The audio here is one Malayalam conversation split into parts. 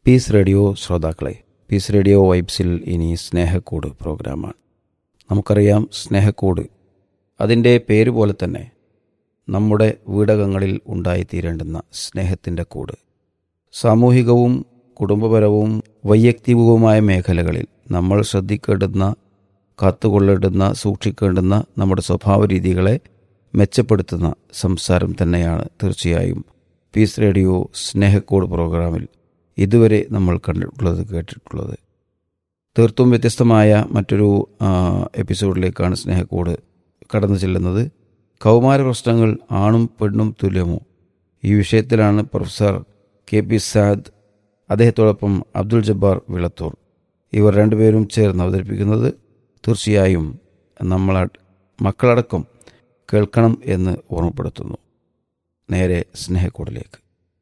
പീസ് റേഡിയോ ശ്രോതാക്കളെ പീസ് റേഡിയോ വൈബ്സിൽ ഇനി സ്നേഹക്കൂട് പ്രോഗ്രാമാണ് നമുക്കറിയാം സ്നേഹക്കൂട് അതിൻ്റെ പേര് പോലെ തന്നെ നമ്മുടെ വീടകങ്ങളിൽ ഉണ്ടായിത്തീരേണ്ടുന്ന സ്നേഹത്തിൻ്റെ കൂട് സാമൂഹികവും കുടുംബപരവും വൈയക്തികവുമായ മേഖലകളിൽ നമ്മൾ ശ്രദ്ധിക്കേണ്ടുന്ന കാത്തുകൊള്ളേണ്ടുന്ന സൂക്ഷിക്കേണ്ടുന്ന നമ്മുടെ സ്വഭാവ രീതികളെ മെച്ചപ്പെടുത്തുന്ന സംസാരം തന്നെയാണ് തീർച്ചയായും പീസ് റേഡിയോ സ്നേഹക്കോട് പ്രോഗ്രാമിൽ ഇതുവരെ നമ്മൾ കണ്ടിട്ടുള്ളത് കേട്ടിട്ടുള്ളത് തീർത്തും വ്യത്യസ്തമായ മറ്റൊരു ആ, എപ്പിസോഡിലേക്കാണ് സ്നേഹക്കോട് കടന്നു ചെല്ലുന്നത് കൗമാര പ്രശ്നങ്ങൾ ആണും പെണ്ണും തുല്യമോ ഈ വിഷയത്തിലാണ് പ്രൊഫസർ കെ പി സാദ് അദ്ദേഹത്തോടൊപ്പം അബ്ദുൾ ജബ്ബാർ വിളത്തൂർ ഇവർ രണ്ടുപേരും ചേർന്ന് അവതരിപ്പിക്കുന്നത് തീർച്ചയായും നമ്മൾ മക്കളടക്കം കേൾക്കണം എന്ന് ഓർമ്മപ്പെടുത്തുന്നു നേരെ സ്നേഹക്കൂടിലേക്ക്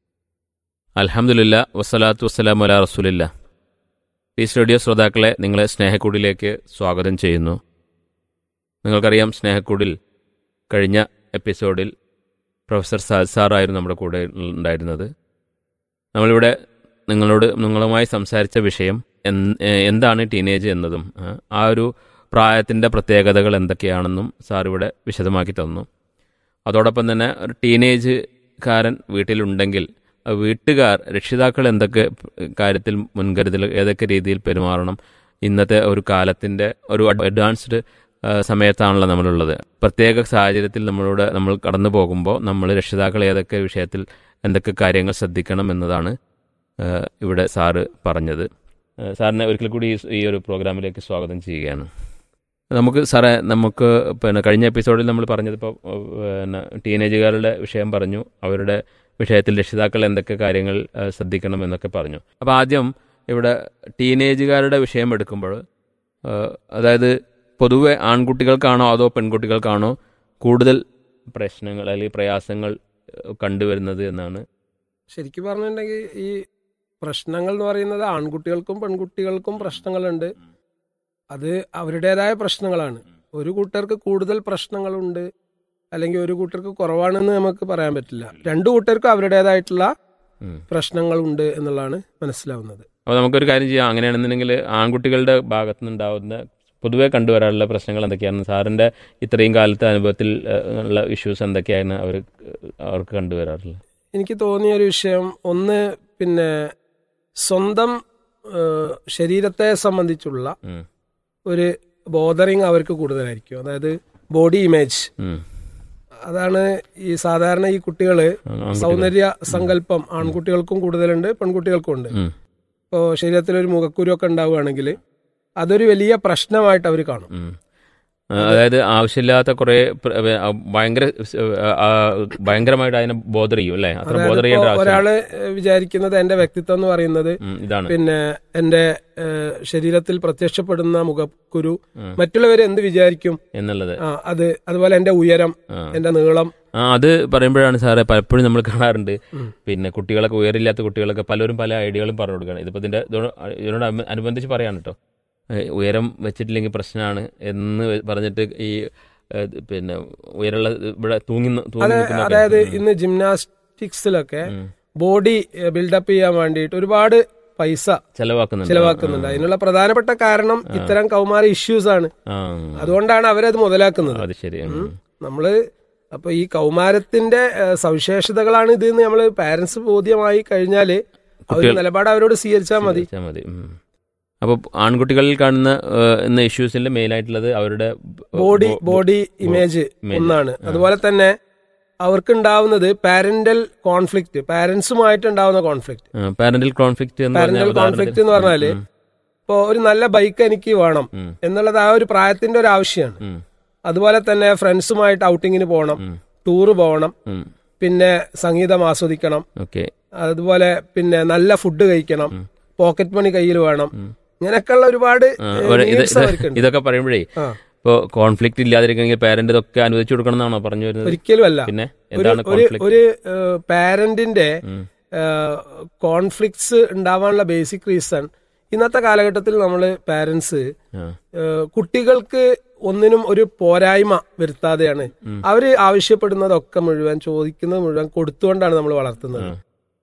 അൽഹംദുലില്ല വസ്സലാത്തു വസ്സലാം അല റസൂലില്ല പീസ് റേഡിയോ ശ്രോതാക്കളെ നിങ്ങളെ സ്നേഹക്കൂടിലേക്ക് സ്വാഗതം ചെയ്യുന്നു നിങ്ങൾക്കറിയാം സ്നേഹക്കൂടിൽ കഴിഞ്ഞ എപ്പിസോഡിൽ പ്രൊഫസർ സാദ് സാറായിരുന്നു നമ്മുടെ കൂടെ ഉണ്ടായിരുന്നത് നമ്മളിവിടെ നിങ്ങളോട് നിങ്ങളുമായി സംസാരിച്ച വിഷയം എന്ത്- ഏഹ് എന്താണ് ടീനേജ് എന്നതും ആ, ആ ഒരു പ്രായത്തിൻ്റെ പ്രത്യേകതകൾ എന്തൊക്കെയാണെന്നും സാർ ഇവിടെ വിശദമാക്കി തന്നു അതോടൊപ്പം തന്നെ ഒരു ടീനേജ്-കാരൻ വീട്ടിലുണ്ടെങ്കിൽ ആ വീട്ടുകാർ രക്ഷിതാക്കൾ എന്തൊക്കെ കാര്യത്തിൽ മുൻകരുതൽ ഏതൊക്കെ രീതിയിൽ പെരുമാറണം ഇന്നത്തെ ഒരു കാലത്തിൻ്റെ ഒരു അഡ്വാൻസ്ഡ് സമയത്താണല്ലോ നമ്മളുള്ളത് പ്രത്യേക സാഹചര്യത്തിൽ നമ്മളോട് നമ്മൾ കടന്നു പോകുമ്പോൾ നമ്മൾ രക്ഷിതാക്കൾ ഏതൊക്കെ വിഷയത്തിൽ എന്തൊക്കെ കാര്യങ്ങൾ ശ്രദ്ധിക്കണം എന്നതാണ് ആ, ഇവിടെ സാറ് പറഞ്ഞത് ആ, സാറിനെ ഒരിക്കൽ കൂടി ഈ- ഈ ഒരു പ്രോഗ്രാമിലേക്ക് സ്വാഗതം ചെയ്യുകയാണ് നമുക്ക് സാറേ നമുക്ക് പിന്നെ കഴിഞ്ഞ എപ്പിസോഡിൽ നമ്മൾ പറഞ്ഞതിപ്പോൾ പിന്നെ ടീനേജുകാരുടെ വിഷയം പറഞ്ഞു അവരുടെ വിഷയത്തിൽ രക്ഷിതാക്കൾ എന്തൊക്കെ കാര്യങ്ങൾ ആ, ശ്രദ്ധിക്കണം എന്നൊക്കെ പറഞ്ഞു അപ്പോൾ ആദ്യം ഇവിടെ ടീനേജുകാരുടെ വിഷയം എടുക്കുമ്പോൾ ആ, അതായത് പൊതുവെ ആൺകുട്ടികൾക്കാണോ അതോ പെൺകുട്ടികൾക്കാണോ കൂടുതൽ പ്രശ്നങ്ങൾ അല്ലെങ്കിൽ പ്രയാസങ്ങൾ ആ, കണ്ടുവരുന്നത് എന്നാണ് ശരിക്കും പറഞ്ഞിട്ടുണ്ടെങ്കിൽ ഈ പ്രശ്നങ്ങൾ എന്ന് പറയുന്നത് ആൺകുട്ടികൾക്കും പെൺകുട്ടികൾക്കും പ്രശ്നങ്ങളുണ്ട് അത് അവരുടേതായ പ്രശ്നങ്ങളാണ് ഒരു കൂട്ടർക്ക് കൂടുതൽ പ്രശ്നങ്ങളുണ്ട് അല്ലെങ്കിൽ ഒരു കൂട്ടർക്ക് കുറവാണെന്ന് നമുക്ക് പറയാൻ പറ്റില്ല രണ്ടു കൂട്ടർക്കും അവരുടേതായിട്ടുള്ള ഉം. പ്രശ്നങ്ങളുണ്ട് എന്നുള്ളതാണ് മനസ്സിലാവുന്നത് അപ്പോൾ നമുക്കൊരു കാര്യം ചെയ്യാം അങ്ങനെയാണെന്നുണ്ടെങ്കിൽ ആൺകുട്ടികളുടെ ഭാഗത്തു നിന്നുണ്ടാവുന്ന പൊതുവെ കണ്ടുവരാനുള്ള പ്രശ്നങ്ങൾ എന്തൊക്കെയാണ് സാറിൻ്റെ ഇത്രയും കാലത്തെ അനുഭവത്തിൽ ആ, ഉള്ള ഇഷ്യൂസ് എന്തൊക്കെയാണ് അവർ അവർക്ക് കണ്ടുവരാറുള്ളത് എനിക്ക് തോന്നിയ ഒരു വിഷയം ഒന്ന് പിന്നെ സ്വന്തം ഏഹ്, ശരീരത്തെ സംബന്ധിച്ചുള്ള ഉം. ഒരു ബോധറിങ് അവർക്ക് കൂടുതലായിരിക്കും അതായത് ബോഡി ഇമേജ് ഉം. അതാണ് ഈ സാധാരണ ഈ കുട്ടികള് ആൺകുട്ടികൾ. സൗന്ദര്യ സങ്കല്പം ആൺകുട്ടികൾക്കും കൂടുതലുണ്ട് പെൺകുട്ടികൾക്കും ഉണ്ട് ഉം. ഇപ്പോൾ ശരീരത്തിൽ ഒരു മുഖക്കുരു ഒക്കെ ഉണ്ടാവുകയാണെങ്കിൽ അതൊരു വലിയ പ്രശ്നമായിട്ട് അവർ കാണും ഉം. ആ, അതായത് ആവശ്യമില്ലാത്ത കുറെ പ്ര- ആ, ഭയങ്കര ആ, ആ, ഭയങ്കരമായിട്ട് അതിനെ ബോധർ ചെയ്യും അല്ലേ അത്ര അതായത് ബോധർ ചെയ്യേണ്ട ഇപ്പോ ആവശ്യം ഒരാള് ഏഹ്, വിചാരിക്കുന്നത് എന്റെ വ്യക്തിത്വം എന്ന് പറയുന്നത് ഉം, ഇതാണ് പിന്നെ എന്റെ ഏഹ്, ശരീരത്തിൽ പ്രത്യക്ഷപ്പെടുന്ന മുഖക്കുരു ഉം. മറ്റുള്ളവർ എന്ത് വിചാരിക്കും എന്നുള്ളത് ആ അത് അതുപോലെ എന്റെ ഉയരം ആ. എന്റെ നീളം ആ അത് പറയുമ്പോഴാണ് സാറേ പലപ്പോഴും നമ്മൾ കാണാറുണ്ട് ഉം. പിന്നെ കുട്ടികളൊക്കെ ഉയരില്ലാത്ത കുട്ടികളൊക്കെ പലരും പല ഐഡിയകളും പറഞ്ഞു കൊടുക്കുകയാണ് ഇതിപ്പോൾ ഇതിന്റെ ഇതോട് ഇതിനോട് അനു- അനുബന്ധിച്ച് പറയാണ് കേട്ടോ ഏഹ് ഉയരം വെച്ചിട്ടില്ലെങ്കിൽ പ്രശ്നമാണ് എന്ന് പറഞ്ഞിട്ട് ഈ ഏഹ് പിന്നെ ഉയരമുള്ള ഇവിടെ തൂങ്ങി നി- തൂങ്ങി അതെ നിൽക്കുന്നതൊക്കെ. അതായത് ഉം. ഇന്ന് ജിംനാസ്റ്റിക്സിലൊക്കെ ഉം. ബോഡി ബിൽഡപ്പ് ചെയ്യാൻ വേണ്ടിയിട്ട് ഒരുപാട് പൈസ ചെലവാക്കുന്നുണ്ട് ചിലവാക്കുന്നുണ്ട് അതിനുള്ള പ്രധാനപ്പെട്ട കാരണം ഇത്തരം കൗമാര ഇഷ്യൂസ് ആണ് ആ അതുകൊണ്ടാണ് അവരത് മുതലാക്കുന്നത് അത് ശരി ഉം. ഉം. നമ്മള് അപ്പൊ ഈ കൗമാരത്തിന്റെ ഏഹ്, സവിശേഷതകളാണ് ഇത് എന്ന് നമ്മള് പാരന്റ്സ് ബോധ്യമായി കഴിഞ്ഞാല് ആ ഒരു കുട്ടികൾ- നിലപാട് അവരോട് സ്വീകരിച്ചാൽ മതി വെച്ചാ മതി ഉം. അപ്പോൾ ആൺകുട്ടികളിൽ കാണുന്ന ഏഹ്, എന്ന ഇഷ്യൂസിൽ മെയിൻ ആയിട്ടുള്ളത് അവരുടെ ബോഡി ബോ- ബോഡി ഇമേജ് image. ഒന്നാണ് ആ. അതുപോലെ തന്നെ അവർക്ക് ഉണ്ടാവുന്നത് പാരന്റൽ കോൺഫ്ലിക്റ്റ് പാരന്റ്സുമായിട്ട് ഉണ്ടാവുന്ന കോൺഫ്ലിക്റ്റ് പാരന്റൽ കോൺഫ്ലിക്റ്റ് എന്ന് പാരന്റൽ പറഞ്ഞാൽ കോൺഫ്ലിക്റ്റ് എന്ന് പറഞ്ഞാല് ഉം, ഇപ്പോ ഒരു നല്ല ബൈക്ക് എനിക്ക് വേണം ഉം, എന്നുള്ളത് ആ ഒരു പ്രായത്തിന്റെ ഒരു ആവശ്യമാണ് ഉം, അതുപോലെ തന്നെ ഫ്രണ്ട്സുമായിട്ട് ഔട്ടിങ്ങിന് പോകണം ഉം, ടൂറ് പോകണം ഉം. പിന്നെ സംഗീതം ആസ്വദിക്കണം ഓക്കെ അതുപോലെ പിന്നെ നല്ല ഫുഡ് കഴിക്കണം ഉം. പോക്കറ്റ് മണി കയ്യിൽ വേണം ഉം. ഇങ്ങനെയൊക്കെയുള്ള ഒരുപാട് ആ, ഏഹ്, ഒരു ഇത് needs ഇത് അവർക്കുണ്ട്. ഇതൊക്കെ പറയുമ്പോഴേ ആ, ഇപ്പോൾ കോൺഫ്ലിക്റ്റ് ഇല്ലാതിരിക്കണമെങ്കിൽ പാരന്റ് ഇതൊക്കെ അനുവദിച്ചു കൊടുക്കണം എന്നാണോ പറഞ്ഞു വരുന്നത് ഒരിക്കലും അല്ല പിന്നെ ഒരു എന്താണ് ഒരു കോൺഫ്ലിക്റ്റ് ഒരു പാരന്റിന്റെ കോൺഫ്ലിക്ട്സ് ഉണ്ടാവാനുള്ള ബേസിക് റീസൺ ഇന്നത്തെ കാലഘട്ടത്തിൽ നമ്മൾ പാരന്റ്സ് കുട്ടികൾക്ക് ഒന്നിനും ഒരു പോരായ്മ വരുത്താതെയാണ് അവര് ആവശ്യപ്പെടുന്നതൊക്കെ മുഴുവൻ ചോദിക്കുന്നത് മുഴുവൻ കൊടുത്തുകൊണ്ടാണ് നമ്മൾ വളർത്തുന്നത്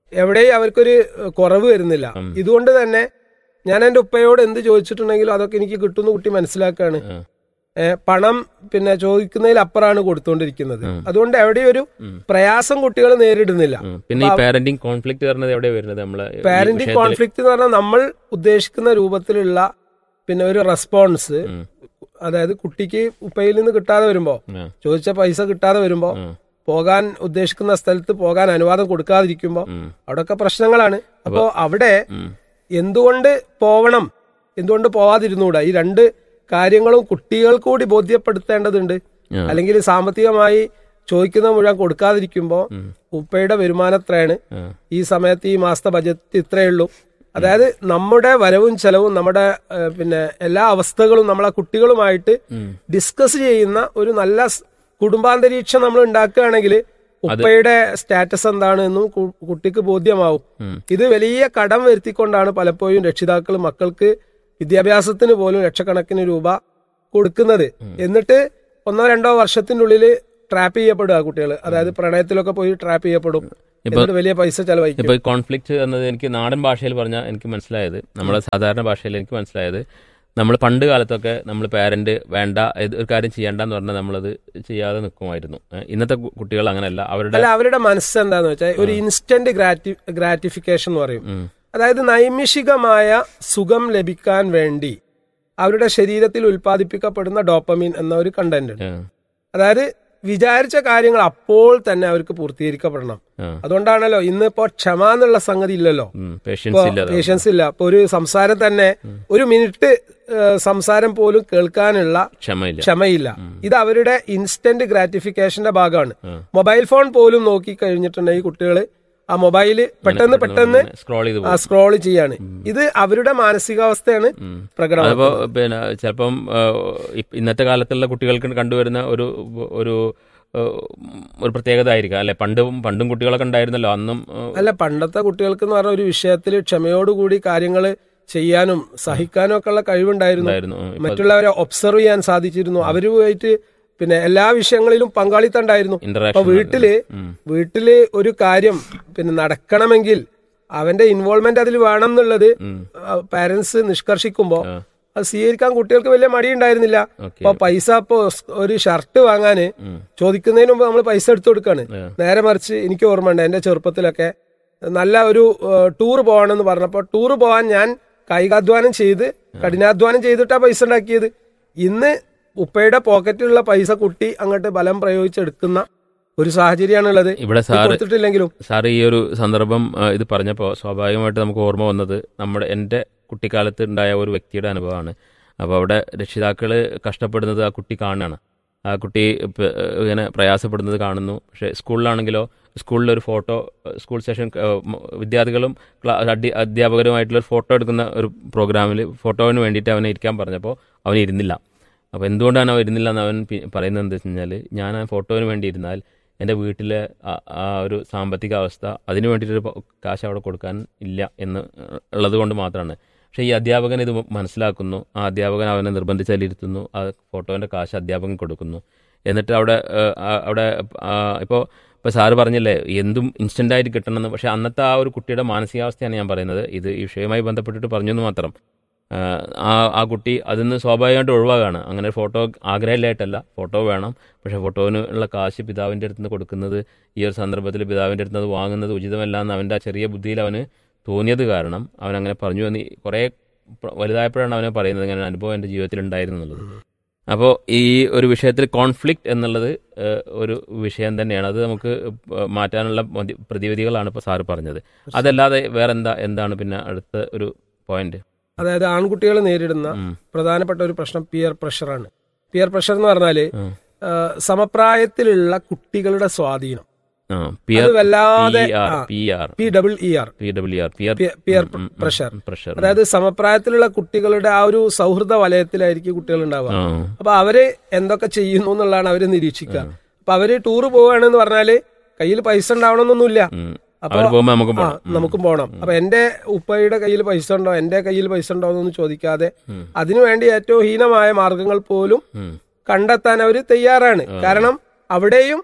എവിടെയും അവർക്കൊരു കുറവ് വരുന്നില്ല ഇതുകൊണ്ട് തന്നെ ഞാൻ എന്റെ ഉപ്പയോട് എന്ത് ചോദിച്ചിട്ടുണ്ടെങ്കിലും അതൊക്കെ എനിക്ക് കിട്ടുന്ന കുട്ടി മനസ്സിലാക്കാണ് ആ. ഏ, പണം പിന്നെ ചോദിക്കുന്നതിൽ അപ്പുറമാണ് കൊടുത്തുകൊണ്ടിരിക്കുന്നത് അതുകൊണ്ട് എവിടെയും ഒരു പ്രയാസം കുട്ടികൾ നേരിടുന്നില്ല ഉം. പിന്നെ ഈ പാരന്റിങ് കോൺഫ്ലിക്ട് വരുന്നത് എവിടെ വരുന്നത് നമ്മളെ ഈ പാരന്റിങ് വിഷയത്തില്? കോൺഫ്ലിക്റ്റ് എന്ന് പറഞ്ഞാൽ നമ്മൾ ഉദ്ദേശിക്കുന്ന രൂപത്തിലുള്ള പിന്നെ ഒരു റെസ്പോൺസ് ഉം. അതായത് കുട്ടിക്ക് ഉപ്പയിൽ നിന്ന് കിട്ടാതെ വരുമ്പോ ആ. ചോദിച്ച പൈസ കിട്ടാതെ വരുമ്പോ ഉം. പോകാൻ ഉദ്ദേശിക്കുന്ന സ്ഥലത്ത് പോകാൻ അനുവാദം കൊടുക്കാതിരിക്കുമ്പോ ഉം. അവിടെയൊക്കെ പ്രശ്നങ്ങളാണ് അപ്പോ അവിടെ ഉം. എന്തുകൊണ്ട് പോവണം എന്തുകൊണ്ട് പോവാതിരുന്നൂടാ ഈ രണ്ട് കാര്യങ്ങളും കുട്ടികൾ കൂടി ബോധ്യപ്പെടുത്തേണ്ടതുണ്ട് ആ. അല്ലെങ്കിൽ സാമ്പത്തികമായി ചോദിക്കുന്ന മുഴുവൻ കൊടുക്കാതിരിക്കുമ്പോ ഉപ്പയുടെ വരുമാനത്രയാണ് ആ. ഈ സമയത്ത് ഈ മാസത്തെ ബജറ്റ് ഇത്രയേ ഉള്ളൂ അതായത് നമ്മുടെ വരവും ചെലവും നമ്മുടെ ഏഹ്, പിന്നെ എല്ലാ അവസ്ഥകളും നമ്മളെ കുട്ടികളുമായിട്ട് ഡിസ്കസ് ചെയ്യുന്ന ഒരു നല്ല സ് കുടുംബാന്തരീക്ഷം നമ്മൾ ഉണ്ടാക്കുകയാണെങ്കിൽ ഉപ്പയുടെ സ്റ്റാറ്റസ് എന്താണ് എന്നും കു- കുട്ടിക്ക് ബോധ്യമാവും ഇത് വലിയ കടം വരുത്തിക്കൊണ്ടാണ് പലപ്പോഴും രക്ഷിതാക്കൾ മക്കൾക്ക് വിദ്യാഭ്യാസത്തിന് പോലും ലക്ഷക്കണക്കിന് രൂപ കൊടുക്കുന്നത് എന്നിട്ട് ഒന്നോ രണ്ടോ വർഷത്തിന്റെ ഉള്ളിൽ ട്രാപ്പ് ചെയ്യപ്പെടുക കുട്ടികൾ അതായത് പ്രണയത്തിലൊക്കെ പോയി ട്രാപ്പ് ചെയ്യപ്പെടും എന്നിട്ട് വലിയ പൈസ ചെലവഴിക്കും ഇപ്പൊ ഈ കോൺഫ്ലിക്റ്റ് എന്നത് എനിക്ക് നാടൻ ഭാഷയിൽ പറഞ്ഞാൽ എനിക്ക് മനസ്സിലായത് നമ്മുടെ സാധാരണ ഭാഷയിൽ എനിക്ക് മനസ്സിലായത് നമ്മൾ പണ്ട് കാലത്തൊക്കെ നമ്മൾ പാരന്റ് വേണ്ട ഇത് ഒരു കാര്യം ചെയ്യണ്ടെന്ന് പറഞ്ഞാൽ നമ്മളത് ചെയ്യാതെ നിൽക്കുമായിരുന്നു ഏഹ് ഇന്നത്തെ കു- കുട്ടികൾ അങ്ങനെയല്ല അവരുടെ അല്ല അവരുടെ മനസ്സ് എന്താന്ന് വെച്ചാൽ ഒരു ഇൻസ്റ്റന്റ് ഗ്രാറ്റി ഗ്രാറ്റിഫിക്കേഷൻ എന്ന് പറയും ഉം. അതായത് നൈമിഷികമായ സുഖം ലഭിക്കാൻ വേണ്ടി അവരുടെ ശരീരത്തിൽ ഉൽപ്പാദിപ്പിക്കപ്പെടുന്ന ഡോപ്പമീൻ എന്ന ഒരു കണ്ടന്റ് ഉണ്ട് ഏഹ്, അതായത് വിചാരിച്ച കാര്യങ്ങൾ അപ്പോൾ തന്നെ അവർക്ക് പൂർത്തീകരിക്കപ്പെടണം ആ. അതുകൊണ്ടാണല്ലോ ഇന്നിപ്പോ ക്ഷമ എന്നുള്ള സംഗതി ഇല്ലല്ലോ ഉം, പേഷ്യൻസ് ഇല്ല പേഷ്യൻസ് ഇല്ല ഇപ്പൊ ഒരു സംസാരം തന്നെ ഒരു മിനിറ്റ് ഏഹ്, സംസാരം പോലും കേൾക്കാനുള്ള ക്ഷമയില്ല ക്ഷമയില്ല ഇത് അവരുടെ ഇൻസ്റ്റന്റ് ഗ്രാറ്റിഫിക്കേഷന്റെ ഭാഗമാണ് മൊബൈൽ ഫോൺ പോലും നോക്കി കഴിഞ്ഞിട്ടുണ്ടെങ്കിൽ കുട്ടികൾ ആ മൊബൈല് പെട്ടെന്ന് പെട്ടെന്ന് സ്ക്രോൾ ചെയ്ത് ആ സ്ക്രോൾ ചെയ്യാണ് ഇത് അവരുടെ മാനസികാവസ്ഥയാണ് പ്രകടനം അതിപ്പോ പിന്നെ ചിലപ്പം ഏഹ്, ഇപ്പ- ഇന്നത്തെ കാലത്തുള്ള കുട്ടികൾക്ക് കണ്ടുവരുന്ന ഒരു ഒരു ഏഹ്, ഒരു പ്രത്യേകത ആയിരിക്കാം അല്ലെ പണ്ടും പണ്ടും കുട്ടികളൊക്കെ ഉണ്ടായിരുന്നല്ലോ അന്നും ഏഹ്, അല്ല പണ്ടത്തെ കുട്ടികൾക്ക് എന്ന് പറഞ്ഞ ഒരു വിഷയത്തിൽ ക്ഷമയോടുകൂടി കാര്യങ്ങൾ ചെയ്യാനും സഹിക്കാനും ഒക്കെ ഉള്ള കഴിവുണ്ടായിരുന്നു ഉണ്ടായിരുന്നു ഉം. ഇപ്പൊ മറ്റുള്ളവരെ ഒബ്സർവ് ചെയ്യാൻ സാധിച്ചിരുന്നു അവരുമായിട്ട് പിന്നെ എല്ലാ വിഷയങ്ങളിലും പങ്കാളിത്തം ഉണ്ടായിരുന്നു അപ്പൊ ഇന്ററാക്ഷൻ വീട്ടില് വീട്ടില് ഒരു കാര്യം പിന്നെ നടക്കണമെങ്കിൽ അവന്റെ ഇൻവോൾവ്മെന്റ് അതിൽ വേണം എന്നുള്ളത് പാരന്റ്സ് നിഷ്കർഷിക്കുമ്പോ അത് സ്വീകരിക്കാൻ കുട്ടികൾക്ക് വലിയ മടി ഉണ്ടായിരുന്നില്ല ഓക്കെ അപ്പൊ പൈസ ഇപ്പൊ ഒരു ഷർട്ട് വാങ്ങാന് ചോദിക്കുന്നതിന് മുമ്പ് നമ്മൾ പൈസ എടുത്തു കൊടുക്കാണ് നേരെ മറിച്ച് എനിക്ക് ഓർമ്മയുണ്ട് എന്റെ ചെറുപ്പത്തിലൊക്കെ നല്ല ഒരു ടൂർ പോകണമെന്ന് പറഞ്ഞപ്പോ ടൂർ പോകാൻ ഞാൻ കായികാധ്വാനം ചെയ്ത് കഠിനാധ്വാനം ചെയ്തിട്ടാ പൈസ ഉണ്ടാക്കിയത് ഇന്ന് ഉപ്പയുടെ പോക്കറ്റിലുള്ള പൈസ കുട്ടി അങ്ങോട്ട് ബലം പ്രയോഗിച്ചെടുക്കുന്ന ഒരു സാഹചര്യമാണുള്ളത് ഇവിടെ ഇത് സാറ് കൊടുത്തിട്ടില്ലെങ്കിലും സാർ ഈ ഒരു സന്ദർഭം ആ, ഇത് പറഞ്ഞപ്പോൾ സ്വാഭാവികമായിട്ട് നമുക്ക് ഓർമ്മ വന്നത് നമ്മുടെ എൻ്റെ കുട്ടിക്കാലത്ത് ഉണ്ടായ ഒരു വ്യക്തിയുടെ അനുഭവമാണ് അപ്പോൾ അവിടെ രക്ഷിതാക്കൾ കഷ്ടപ്പെടുന്നത് ആ കുട്ടി കാണുകയാണ് ആ കുട്ടി പ- ഇങ്ങനെ പ്രയാസപ്പെടുന്നത് കാണുന്നു പക്ഷേ സ്കൂളിലാണെങ്കിലോ സ്കൂളിലൊരു ഫോട്ടോ സ്കൂൾ സെഷൻ വിദ്യാർത്ഥികളും ക്ലാ- അധ്യ- അധ്യാപകരുമായിട്ടുള്ള ഒരു ഫോട്ടോ എടുക്കുന്ന ഒരു പ്രോഗ്രാമിൽ ഫോട്ടോവിന് വേണ്ടിയിട്ട് അവനെ ഇരിക്കാൻ പറഞ്ഞപ്പോൾ അവൻ ഇരുന്നില്ല അപ്പോൾ എന്തുകൊണ്ടാണ് അവൻ ഇരുന്നില്ല എന്ന് അവൻ പി- പറയുന്നത് എന്താ വെച്ച് കഴിഞ്ഞാൽ ഞാൻ ആ ഫോട്ടോവിന് വേണ്ടി ഇരുന്നാൽ എൻ്റെ വീട്ടിലെ ആ- ആ ഒരു സാമ്പത്തിക അവസ്ഥ അതിന് വേണ്ടിയിട്ടൊരു പ- കാശ് അവിടെ കൊടുക്കാൻ ഇല്ല എന്ന് ഉള്ളത് കൊണ്ട് മാത്രമാണ് പക്ഷേ ഈ അധ്യാപകൻ ഇത് മനസ്സിലാക്കുന്നു ആ അധ്യാപകൻ അവനെ നിർബന്ധിച്ചതിലിരുത്തുന്നു ആ ഫോട്ടോൻ്റെ കാശ് അധ്യാപകൻ കൊടുക്കുന്നു എന്നിട്ട് അവിടെ ഏഹ്, ആ- അവിടെ ഇപ്പോൾ ഇപ്പോൾ സാറ് പറഞ്ഞില്ലേ എന്തും ഇൻസ്റ്റൻ്റായിട്ട് കിട്ടണമെന്ന് പക്ഷേ അന്നത്തെ ആ ഒരു കുട്ടിയുടെ മാനസികാവസ്ഥയാണ് ഞാൻ പറയുന്നത് ഇത് ഈ വിഷയവുമായി ബന്ധപ്പെട്ടിട്ട് പറഞ്ഞെന്ന് മാത്രം ആഹ് ആ ആ കുട്ടി അതിൽ നിന്ന് സ്വാഭാവികമായിട്ട് ഒഴിവാകാണ് അങ്ങനെ ഒരു ഫോട്ടോ ആഗ്രഹമില്ലായിട്ടല്ല ഫോട്ടോ വേണം പക്ഷേ ഫോട്ടോവിന് ഉള്ള കാശ് പിതാവിൻ്റെ അടുത്ത് നിന്ന് കൊടുക്കുന്നത് ഈ ഒരു സന്ദർഭത്തിൽ പിതാവിൻ്റെ അടുത്ത് നിന്ന് അത് വാങ്ങുന്നത് ഉചിതമല്ല എന്ന് അവൻ്റെ ആ ചെറിയ ബുദ്ധിയിൽ അവന് തോന്നിയത് കാരണം അവൻ അങ്ങനെ പറഞ്ഞു എന്ന് ഈ കുറേ പ്ര- വലുതായപ്പോഴാണ് അവനെ പറയുന്നത് ഇങ്ങനെ ഒരു അനുഭവം എൻ്റെ ജീവിതത്തിൽ ഉണ്ടായിരുന്നു എന്നുള്ളത് അപ്പോൾ ഈ ഒരു വിഷയത്തിൽ കോൺഫ്ലിക്റ്റ് എന്നുള്ളത് ഏഹ്, ഒരു വിഷയം തന്നെയാണ് അത് നമുക്ക് പ- മാറ്റാനുള്ള മതി- പ്രതിവിധികളാണ് ഇപ്പോൾ സാറ് പറഞ്ഞത് അതല്ലാതെ വേറെ എന്താ എന്താണ് പിന്നെ അടുത്ത ഒരു പോയിന്റ് അതായത് ആൺകുട്ടികൾ നേരിടുന്ന പ്രധാനപ്പെട്ട ഒരു പ്രശ്നം പിയർ പ്രഷറാണ് പിയർ പ്രഷർ എന്ന് പറഞ്ഞാല് ആ, സമപ്രായത്തിലുള്ള കുട്ടികളുടെ സ്വാധീനം ആ പിയർ അത് വല്ലാതെ ആർ ആ, P R P double E R P W R peer peer pressure pressure അതായത് സമപ്രായത്തിലുള്ള കുട്ടികളുടെ ആ ഒരു സൗഹൃദ വലയത്തിലായിരിക്കും കുട്ടികൾ ഉണ്ടാവുക ആ അപ്പൊ അവര് എന്തൊക്കെ ചെയ്യുന്നു എന്നുള്ളതാണ് അവര് നിരീക്ഷിക്കുക അപ്പൊ അവര് ടൂർ പോവുകയാണെന്ന് പറഞ്ഞാല് കയ്യിൽ പൈസ ഉണ്ടാവണമെന്നൊന്നുമില്ല ഉം. അപ്പൊ അവർ പോകുമ്പോൾ നമുക്ക് ആ പോകണം നമുക്കും പോകണം അപ്പൊ എന്റെ ഉപ്പയുടെ കയ്യിൽ പൈസ ഉണ്ടോ എന്റെ കയ്യിൽ പൈസ ഉണ്ടോ എന്നൊന്നും ചോദിക്കാതെ അതിനുവേണ്ടി ഏറ്റവും ഹീനമായ മാർഗങ്ങൾ പോലും ഉം. കണ്ടെത്താൻ അവർ തയ്യാറാണ് കാരണം അവിടെയും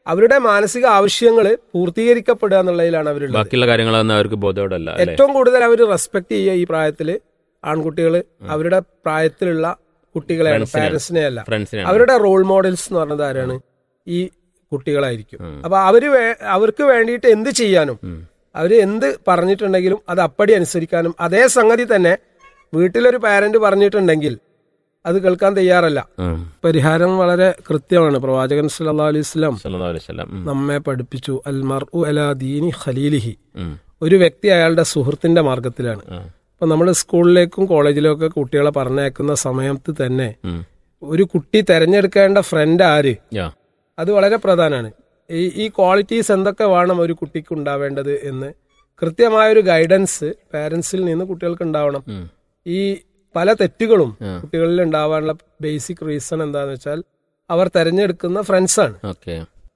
അവരുടെ മാനസിക ആവശ്യങ്ങൾ പൂർത്തീകരിക്കപ്പെടുക എന്നുള്ളതിലാണ് അവരുള്ളത് ബാക്കിയുള്ള കാര്യങ്ങളൊന്നും അവർക്ക് ബോധോടല്ല അല്ലേ ഏറ്റവും കൂടുതൽ അവർ റെസ്പെക്ട് ചെയ്യുക ഈ പ്രായത്തില് ആൺകുട്ടികൾ അവരുടെ പ്രായത്തിലുള്ള കുട്ടികളെയാണ് Friends-നെയാണ്. പാരന്റ്സിനെ അല്ല ഫ്രണ്ട്സിനാണ് അവരുടെ റോൾ മോഡൽസ് എന്ന് പറഞ്ഞത് ആരാണ് ഈ കുട്ടികളായിരിക്കും ഉം. അപ്പൊ അവര് വേ- അവർക്ക് വേണ്ടിയിട്ട് എന്ത് ചെയ്യാനും ഉം. അവര് എന്ത് പറഞ്ഞിട്ടുണ്ടെങ്കിലും അത് അപ്പടി അനുസരിക്കാനും അതേ സംഗതി തന്നെ വീട്ടിലൊരു പാരന്റ് പറഞ്ഞിട്ടുണ്ടെങ്കിൽ അത് കേൾക്കാൻ തയ്യാറല്ല ഉം. പരിഹാരം വളരെ കൃത്യമാണ് പ്രവാചകൻ സല്ലല്ലാഹു അലൈഹി വസല്ലം സല്ലല്ലാഹു അലൈഹി വസല്ലം. ഉം. നമ്മെ പഠിപ്പിച്ചു അൽ മർഉ അലാ ദീനി ഖലീലിഹി ഉം. ഒരു വ്യക്തി അയാളുടെ സുഹൃത്തിന്റെ മാർഗത്തിലാണ് ഉം. അപ്പൊ നമ്മൾ സ്കൂളിലേക്കും കോളേജിലേക്കും ഒക്കെ കുട്ടികളെ പറഞ്ഞയക്കുന്ന സമയത്ത് തന്നെ ഉം. ഒരു കുട്ടി തെരഞ്ഞെടുക്കേണ്ട ഫ്രണ്ട് ആര് യാ. അത് വളരെ പ്രധാനമാണ് ഈ ഈ ക്വാളിറ്റീസ് എന്തൊക്കെ വേണം ഒരു കുട്ടിക്ക് ഉണ്ടാവേണ്ടത് എന്ന് കൃത്യമായ ഒരു ഗൈഡൻസ് പാരന്റ്സിൽ നിന്ന് കുട്ടികൾക്ക് ഉണ്ടാവണം ഉം. ഈ പല തെറ്റുകളും ആ. കുട്ടികളിൽ ഉണ്ടാവാനുള്ള ബേസിക് റീസൺ എന്താന്ന് വെച്ചാൽ അവർ തെരഞ്ഞെടുക്കുന്ന ഫ്രണ്ട്സാണ് ഓക്കെ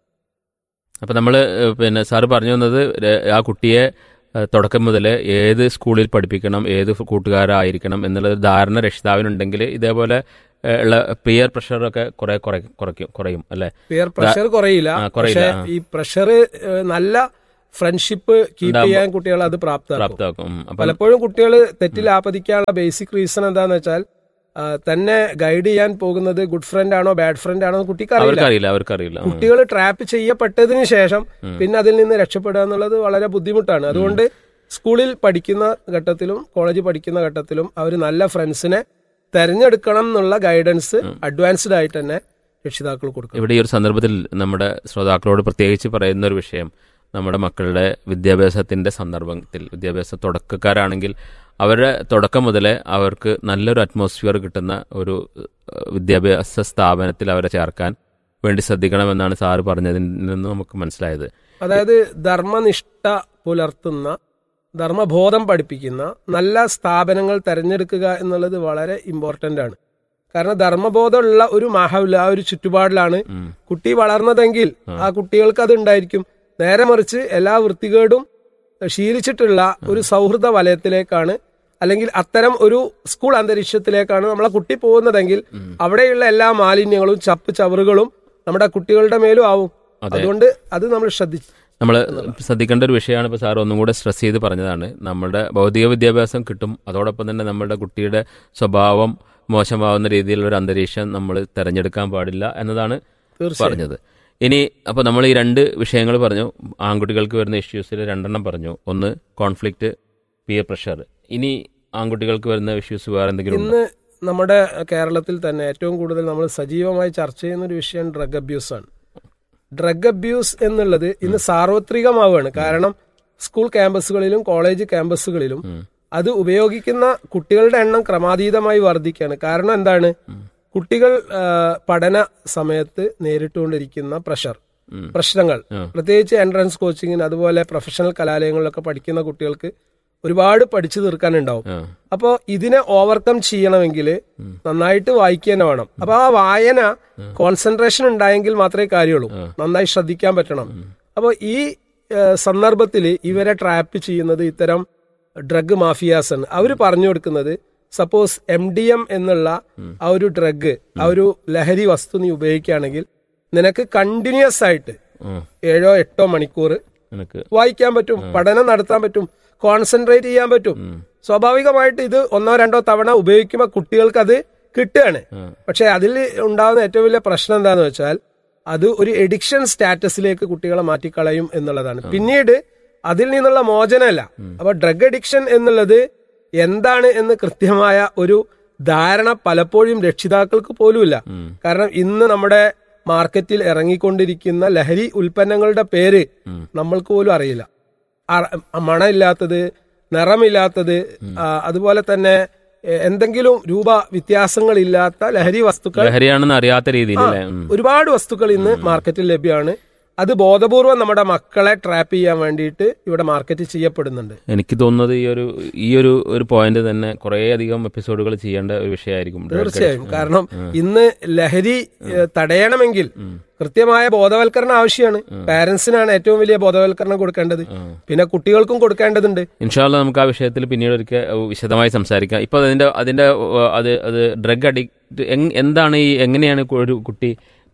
അപ്പൊ നമ്മള് ഏഹ്, പിന്നെ സാറ് പറഞ്ഞു വന്നത് ര- ആ കുട്ടിയെ ഏഹ്, തുടക്കം മുതൽ ഏത് സ്കൂളിൽ പഠിപ്പിക്കണം ഏത് ഫ് കൂട്ടുകാരായിരിക്കണം എന്നുള്ള ഒരു ധാരണ രക്ഷിതാവിനുണ്ടെങ്കിൽ ഇതേപോലെ ഏഹ്, ഉള്ള പിയർ പ്രഷറൊക്കെ കുറെ കുറയ്ക്കും കുറയ്ക്കും കുറയും അല്ലെ പിയർ പ്രഷർ കുറയില്ല ആ, കുറയില്ല, പക്ഷെ ആ. ഈ പ്രഷർ നല്ല ഫ്രണ്ട്ഷിപ്പ് കീപ്പ് ഉണ്ടാവുമ്പോ- ചെയ്യാൻ കുട്ടികൾ അത് പ്രാപ്തരാക്കും പ്രാപ്തമാക്കും ഉം. അപ്പം പലപ്പോഴും കുട്ടികൾ തെറ്റിൽ ആപതിക്കാനുള്ള ബേസിക് റീസൺ എന്താന്ന് വെച്ചാൽ ആ, തന്നെ ഗൈഡ് ചെയ്യാൻ പോകുന്നത് ഗുഡ് ഫ്രണ്ട് ആണോ ബാഡ് ഫ്രണ്ട് ആണോ എന്ന് കുട്ടിക്ക് അറിയില്ല അവർക്കറിയില്ല അവർക്കറിയില്ല ഉം. കുട്ടികൾ ട്രാപ്പ് ചെയ്യപ്പെട്ടതിന് ശേഷം പിന്നെ അതിൽ നിന്ന് രക്ഷപ്പെടുക എന്നുള്ളത് വളരെ ബുദ്ധിമുട്ടാണ് അതുകൊണ്ട് സ്കൂളിൽ പഠിക്കുന്ന ഘട്ടത്തിലും കോളേജിൽ പഠിക്കുന്ന ഘട്ടത്തിലും അവർ നല്ല ഫ്രണ്ട്സിനെ തെരഞ്ഞെടുക്കണം എന്നുള്ള ഗൈഡൻസ് അഡ്വാൻസ്ഡ് ആയിട്ട് തന്നെ രക്ഷിതാക്കൾ കൊടുക്കണം ഇവിടെ ഈ ഒരു സന്ദർഭത്തിൽ നമ്മുടെ ശ്രോതാക്കളോട് പ്രത്യേകിച്ച് പറയുന്ന ഒരു വിഷയം നമ്മുടെ മക്കളുടെ വിദ്യാഭ്യാസത്തിന്റെ സന്ദർഭത്തിൽ വിദ്യാഭ്യാസ തുടക്കക്കാരാണെങ്കിൽ അവരുടെ തുടക്കം മുതലേ അവർക്ക് നല്ലൊരു അറ്റ്മോസ്ഫിയർ കിട്ടുന്ന ഒരു ഏഹ്, വിദ്യാഭ്യാസ സ്ഥാപനത്തിൽ അവരെ ചേർക്കാൻ വേണ്ടി ശ്രദ്ധിക്കണമെന്നാണ് സാറ് പറഞ്ഞതിൽ നിന്ന് നമുക്ക് മനസ്സിലായത് അതായത് ധർമ്മനിഷ്ഠ പുലർത്തുന്ന ധർമ്മബോധം പഠിപ്പിക്കുന്ന നല്ല സ്ഥാപനങ്ങൾ തെരഞ്ഞെടുക്കുക എന്നുള്ളത് വളരെ ഇമ്പോർട്ടന്റ് ആണ് കാരണം ധർമ്മബോധമുള്ള ഒരു മാഹവില്ല ആ ഒരു ചുറ്റുപാടിലാണ് ഉം. കുട്ടി വളർന്നതെങ്കിൽ ആ കുട്ടികൾക്ക് അത് ഉണ്ടായിരിക്കും നേരെ മറിച്ച് എല്ലാ വൃത്തികേടും ശീലിച്ചിട്ടുള്ള ഒരു സൗഹൃദ വലയത്തിലേക്കാണ് അല്ലെങ്കിൽ അത്തരം ഒരു സ്കൂൾ അന്തരീക്ഷത്തിലേക്കാണ് നമ്മളെ കുട്ടി പോകുന്നതെങ്കിൽ അവിടെയുള്ള എല്ലാ മാലിന്യങ്ങളും ചപ്പ് ചവറുകളും നമ്മുടെ കുട്ടികളുടെ മേലും ആവും അതുകൊണ്ട് അത് നമ്മൾ ശ്രദ്ധിച്ചു നമ്മൾ ശ്രദ്ധിക്കേണ്ട ഒരു വിഷയമാണ് ഇപ്പോൾ സാർ ഒന്നും കൂടെ സ്ട്രെസ് ചെയ്ത് പറഞ്ഞതാണ് നമ്മുടെ ഭൗതിക വിദ്യാഭ്യാസം കിട്ടും അതോടൊപ്പം തന്നെ നമ്മുടെ കുട്ടിയുടെ സ്വഭാവം മോശമാവുന്ന രീതിയിലുള്ള ഒരു അന്തരീക്ഷം നമ്മൾ തിരഞ്ഞെടുക്കാൻ പാടില്ല എന്നതാണ് തീർച്ചയായും പറഞ്ഞത് ഇനി അപ്പോൾ നമ്മൾ ഈ രണ്ട് വിഷയങ്ങൾ പറഞ്ഞു ആൺകുട്ടികൾക്ക് വരുന്ന ഇഷ്യൂസിൽ രണ്ടെണ്ണം പറഞ്ഞു ഒന്ന് കോൺഫ്ലിക്റ്റ് പിയർ പ്രഷർ ഇനി ആൺകുട്ടികൾക്ക് വരുന്ന ഇഷ്യൂസ് വേറെ എന്തെങ്കിലും ഉണ്ടോ? ഇന്ന് നമ്മുടെ കേരളത്തിൽ തന്നെ ഏറ്റവും കൂടുതൽ നമ്മൾ സജീവമായി ചർച്ച ചെയ്യുന്ന ഒരു വിഷയം ഡ്രഗ് അബ്യൂസ് ആണ് ഡ്രഗ് അബ്യൂസ് എന്നുള്ളത് ഇന്ന് സാർവത്രികമാവുകയാണ് കാരണം സ്കൂൾ ക്യാമ്പസുകളിലും കോളേജ് ക്യാമ്പസുകളിലും ഉം. അത് ഉപയോഗിക്കുന്ന കുട്ടികളുടെ എണ്ണം ക്രമാതീതമായി വർദ്ധിക്കുകയാണ് കാരണം എന്താണ് കുട്ടികൾ ആ, പഠന സമയത്ത് നേരിട്ടുകൊണ്ടിരിക്കുന്ന പ്രഷർ ഉം. പ്രശ്നങ്ങൾ ഉം. പ്രത്യേകിച്ച് എൻട്രൻസ് കോച്ചിങ്ങിന് അതുപോലെ പ്രൊഫഷണൽ കലാലയങ്ങളിലൊക്കെ പഠിക്കുന്ന കുട്ടികൾക്ക് ഒരുപാട് പഠിച്ചു തീർക്കാനുണ്ടാവും ആ. അപ്പോൾ ഇതിനെ ഓവർകം ചെയ്യണമെങ്കിൽ നന്നായിട്ട് വായിക്കുക തന്നെ വേണം അപ്പൊ ആ വായന കോൺസെൻട്രേഷൻ ഉണ്ടായെങ്കിൽ മാത്രമേ കാര്യമുള്ളൂ നന്നായി ശ്രദ്ധിക്കാൻ പറ്റണം അപ്പോൾ ഈ സന്ദർഭത്തിൽ ഇവരെ ട്രാപ്പ് ചെയ്യുന്നത് ഇത്തരം ഡ്രഗ് മാഫിയാസ് ആണ് അവർ പറഞ്ഞു കൊടുക്കുന്നത് സപ്പോസ് എം ഡി എം എന്നുള്ള ആ ഒരു ഡ്രഗ് ആ ഒരു ലഹരി വസ്തു നീ ഉപയോഗിക്കുകയാണെങ്കിൽ നിനക്ക് കണ്ടിന്യൂസ് ആയിട്ട് ഉം. ഏഴോ എട്ടോ മണിക്കൂർ നിനക്ക് വായിക്കാൻ പറ്റും പഠനം നടത്താൻ പറ്റും കോൺസെൻട്രേറ്റ് ചെയ്യാൻ പറ്റും സ്വാഭാവികമായിട്ട് ഇത് ഒന്നോ രണ്ടോ തവണ ഉപയോഗിക്കുമ്പോൾ കുട്ടികൾക്ക് അത് കിട്ടുകയാണ് ഉം. പക്ഷെ അതിൽ ഉണ്ടാകുന്ന ഏറ്റവും വലിയ പ്രശ്നം എന്താന്ന് വെച്ചാൽ അത് ഒരു എഡിക്ഷൻ സ്റ്റാറ്റസിലേക്ക് കുട്ടികളെ മാറ്റിക്കളയും എന്നുള്ളതാണ് പിന്നീട് അതിൽ നിന്നുള്ള മോചനമല്ല അപ്പൊ ഡ്രഗ് അഡിക്ഷൻ എന്നുള്ളത് എന്താണ് എന്ന് കൃത്യമായ ഒരു ധാരണ പലപ്പോഴും രക്ഷിതാക്കൾക്ക് പോലുമില്ല കാരണം ഇന്ന് നമ്മുടെ മാർക്കറ്റിൽ ഇറങ്ങിക്കൊണ്ടിരിക്കുന്ന ലഹരി ഉൽപ്പന്നങ്ങളുടെ പേര് നമ്മൾക്ക് പോലും അറിയില്ല അറ- മണമില്ലാത്തത് നിറമില്ലാത്തത് ആ, അതുപോലെ തന്നെ എ, എന്തെങ്കിലും രൂപ വ്യത്യാസങ്ങളില്ലാത്ത ലഹരി വസ്തുക്കൾ ലഹരിയാണെന്ന് അറിയാത്ത രീതിയിൽ അല്ലേ ഉം. ഒരുപാട് വസ്തുക്കൾ ഇന്ന് മാർക്കറ്റിൽ ലഭ്യമാണ് അത് ബോധപൂർവം നമ്മുടെ മക്കളെ ട്രാപ്പ് ചെയ്യാൻ വേണ്ടിയിട്ട് ഇവിടെ മാർക്കറ്റ് ചെയ്യപ്പെടുന്നുണ്ട് എനിക്ക് തോന്നുന്നത് ഈ ഒരു ഈ ഒരു ഒരു പോയിന്റ് തന്നെ കുറേ അധികം എപ്പിസോഡുകൾ ചെയ്യേണ്ട ഒരു വിഷയമായിരിക്കും drug തീർച്ചയായും addiction. കാരണം ഇന്ന് ലഹരി ഏ, തടയണമെങ്കിൽ കൃത്യമായ ബോധവൽക്കരണം ആവശ്യമാണ് പാരന്റ്സിനാണ് ഏറ്റവും വലിയ ബോധവൽക്കരണം കൊടുക്കേണ്ടത് പിന്നെ കുട്ടികൾക്കും കൊടുക്കേണ്ടതുണ്ട് ഇൻഷാല്ല നമുക്ക് ആ വിഷയത്തിൽ പിന്നീട് ഒരിക്കൽ വിശദമായി സംസാരിക്കാം ഇപ്പൊ അതിന്റെ അതിന്റെ ഏഹ്, അത് അത് ഡ്രഗ് അഡിക്റ്റ് എന്താണ് ഈ എങ്ങനെയാണ് ഒരു കുട്ടി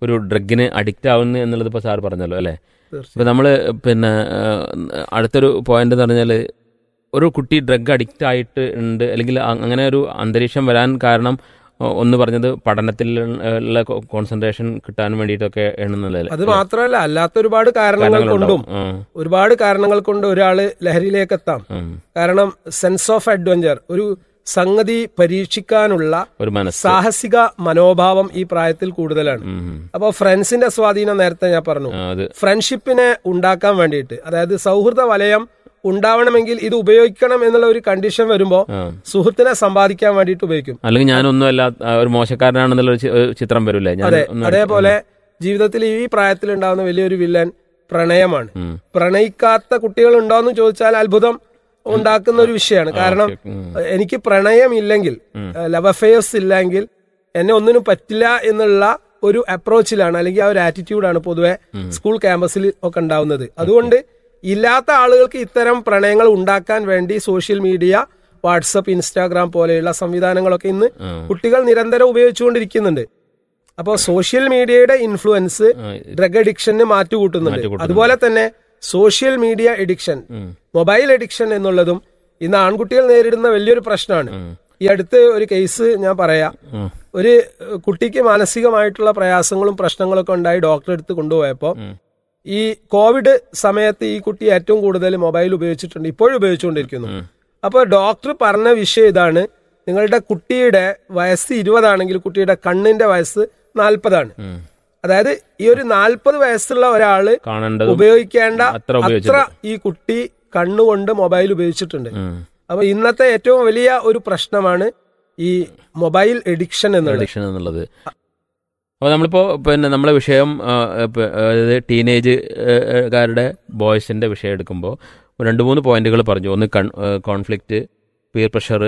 ഒരു ഡ്രഗിന് അഡിക്റ്റ് ആവുന്നു എന്നുള്ളത് ഇപ്പോൾ സാർ പറഞ്ഞല്ലോ അല്ലേ തീർച്ചയായും ഇപ്പം നമ്മൾ പിന്നെ ആ, അടുത്തൊരു പോയിന്റ് എന്ന് പറഞ്ഞാൽ ഒരു കുട്ടി ഡ്രഗ് അഡിക്റ്റ് ആയിട്ട് ഉണ്ട് അല്ലെങ്കിൽ അ- അങ്ങനെ ഒരു അന്തരീക്ഷം വരാൻ കാരണം ഒ- ഒന്ന് പറഞ്ഞത് പഠനത്തിൽ ഉള്ള കോൺസെൻട്രേഷൻ കിട്ടാൻ വേണ്ടിയിട്ടൊക്കെ എണ്ണുന്നതല്ലേ അത് മാത്രമല്ല അല്ലാത്ത ഒരുപാട് കാരണങ്ങൾ കൊണ്ടും ഒരുപാട് കാരണങ്ങൾ കൊണ്ട് ഒരാള് ലഹരിയിലേക്ക് എത്താം കാരണം സെൻസ് ഓഫ് അഡ്വഞ്ചർ ഒരു സംഗതി പരീക്ഷിക്കാനുള്ള ഒരു മനസ്സ് സാഹസിക മനോഭാവം ഈ പ്രായത്തിൽ കൂടുതലാണ് ഉം, ഉം. അപ്പൊ ഫ്രണ്ട്സിന്റെ സ്വാധീനം നേരത്തെ ഞാൻ പറഞ്ഞു ആ, അത് ഫ്രണ്ട്ഷിപ്പിനെ ഉണ്ടാക്കാൻ വേണ്ടിയിട്ട് അതായത് സൗഹൃദ വലയം ഉണ്ടാവണമെങ്കിൽ ഇത് ഉപയോഗിക്കണം എന്നുള്ള ഒരു കണ്ടീഷൻ വരുമ്പോ ആ. സുഹൃത്തിനെ സമ്പാദിക്കാൻ വേണ്ടിയിട്ട് ഉപയോഗിക്കും അല്ലെങ്കിൽ ഞാനൊന്നുമല്ല ആ, ഒരു മോശക്കാരനാണെന്നുള്ള ഒരു ചി- ഒരു ചിത്രം വരില്ലേ ഞാൻ അതെ ഒന്നും അതേപോലെ ജീവിതത്തിൽ ഈ പ്രായത്തിൽ ഉണ്ടാകുന്ന വലിയൊരു വില്ലൻ പ്രണയമാണ് ഉം. പ്രണയിക്കാത്ത കുട്ടികൾ ഉണ്ടോന്ന് ചോദിച്ചാൽ അത്ഭുതം ഉണ്ടാക്കുന്ന ഒരു വിഷയമാണ് കാരണം ഓക്കേ, ഉം. എനിക്ക് പ്രണയമില്ലെങ്കിൽ ലവ് അഫയേഴ്സ് ഇല്ലെങ്കിൽ എന്നെ ഒന്നിനും പറ്റില്ല എന്നുള്ള ഒരു അപ്രോച്ചിലാണ് അല്ലെങ്കിൽ ആ ഒരു ആറ്റിറ്റ്യൂഡാണ് പൊതുവെ സ്കൂൾ ക്യാമ്പസിൽ ഒക്കെ ഉണ്ടാവുന്നത് അതുകൊണ്ട് ഇല്ലാത്ത ആളുകൾക്ക് ഇത്തരം പ്രണയങ്ങൾ ഉണ്ടാക്കാൻ വേണ്ടി സോഷ്യൽ മീഡിയ വാട്സപ്പ് ഇൻസ്റ്റാഗ്രാം പോലെയുള്ള സംവിധാനങ്ങളൊക്കെ ഇന്ന് കുട്ടികൾ നിരന്തരം ഉപയോഗിച്ചുകൊണ്ടിരിക്കുന്നുണ്ട് അപ്പോൾ സോഷ്യൽ മീഡിയയുടെ ഇൻഫ്ലുവൻസ് ആ, ഡ്രഗ് അഡിക്ഷന് മാറ്റുകൂട്ടുന്നുണ്ട് അതുപോലെ തന്നെ social media addiction mobile addiction എന്നുള്ളതും ഇന്ന് ആൺകുട്ടികൾ നേരിടുന്ന വലിയൊരു പ്രശ്നമാണ് ഈ അടുത്ത് ഒരു കേസ് ഞാൻ പറയാം ഉം. ഒരു ഏഹ്, കുട്ടിക്ക് മാനസികമായിട്ടുള്ള പ്രയാസങ്ങളും പ്രശ്നങ്ങളൊക്കെ ഉണ്ടായി ഡോക്ടറെ അടുത്ത് കൊണ്ടുപോയപ്പോൾ ഈ കോവിഡ് സമയത്ത് ഈ കുട്ടി ഏറ്റവും കൂടുതൽ മൊബൈൽ ഉപയോഗിച്ചിട്ടുണ്ട് ഇപ്പോഴും ഉപയോഗിച്ചുകൊണ്ടിരിക്കുന്നു അപ്പോൾ ഡോക്ടർ പറഞ്ഞ വിഷയം ഇതാണ് നിങ്ങളുടെ കുട്ടിയുടെ വയസ്സ് ഇരുപതാണെങ്കിൽ കുട്ടിയുടെ കണ്ണിന്റെ വയസ്സ് നാൽപ്പതാണ് ഉം. അതായത് ഈ ഒരു നാൽപ്പത് വയസ്സുള്ള ഒരാള് കാണേണ്ടതും ഉപയോഗിക്കേണ്ട അത്ര അത്ര ഉപയോഗിച്ചിട്ടുണ്ട്. ഈ കുട്ടി കണ്ണുകൊണ്ട് മൊബൈൽ ഉപയോഗിച്ചിട്ടുണ്ട് ഉം. അപ്പൊ ഇന്നത്തെ ഏറ്റവും വലിയ ഒരു പ്രശ്നമാണ് ഈ മൊബൈൽ എഡിക്ഷൻ എന്നുള്ളത് അഡിക്ഷൻ എന്നുള്ളത് അപ്പോൾ നമ്മളിപ്പോൾ പിന്നെ നമ്മളെ വിഷയം ആ, ഇപ്പ- അതായത് ടീനേജ് കാരുടെ ബോയ്സിൻ്റെ വിഷയം എടുക്കുമ്പോൾ രണ്ട് മൂന്ന് പോയിന്റുകൾ പറഞ്ഞു ഒന്ന് കൺ കോൺഫ്ലിക്റ്റ് പിയർ പ്രഷർ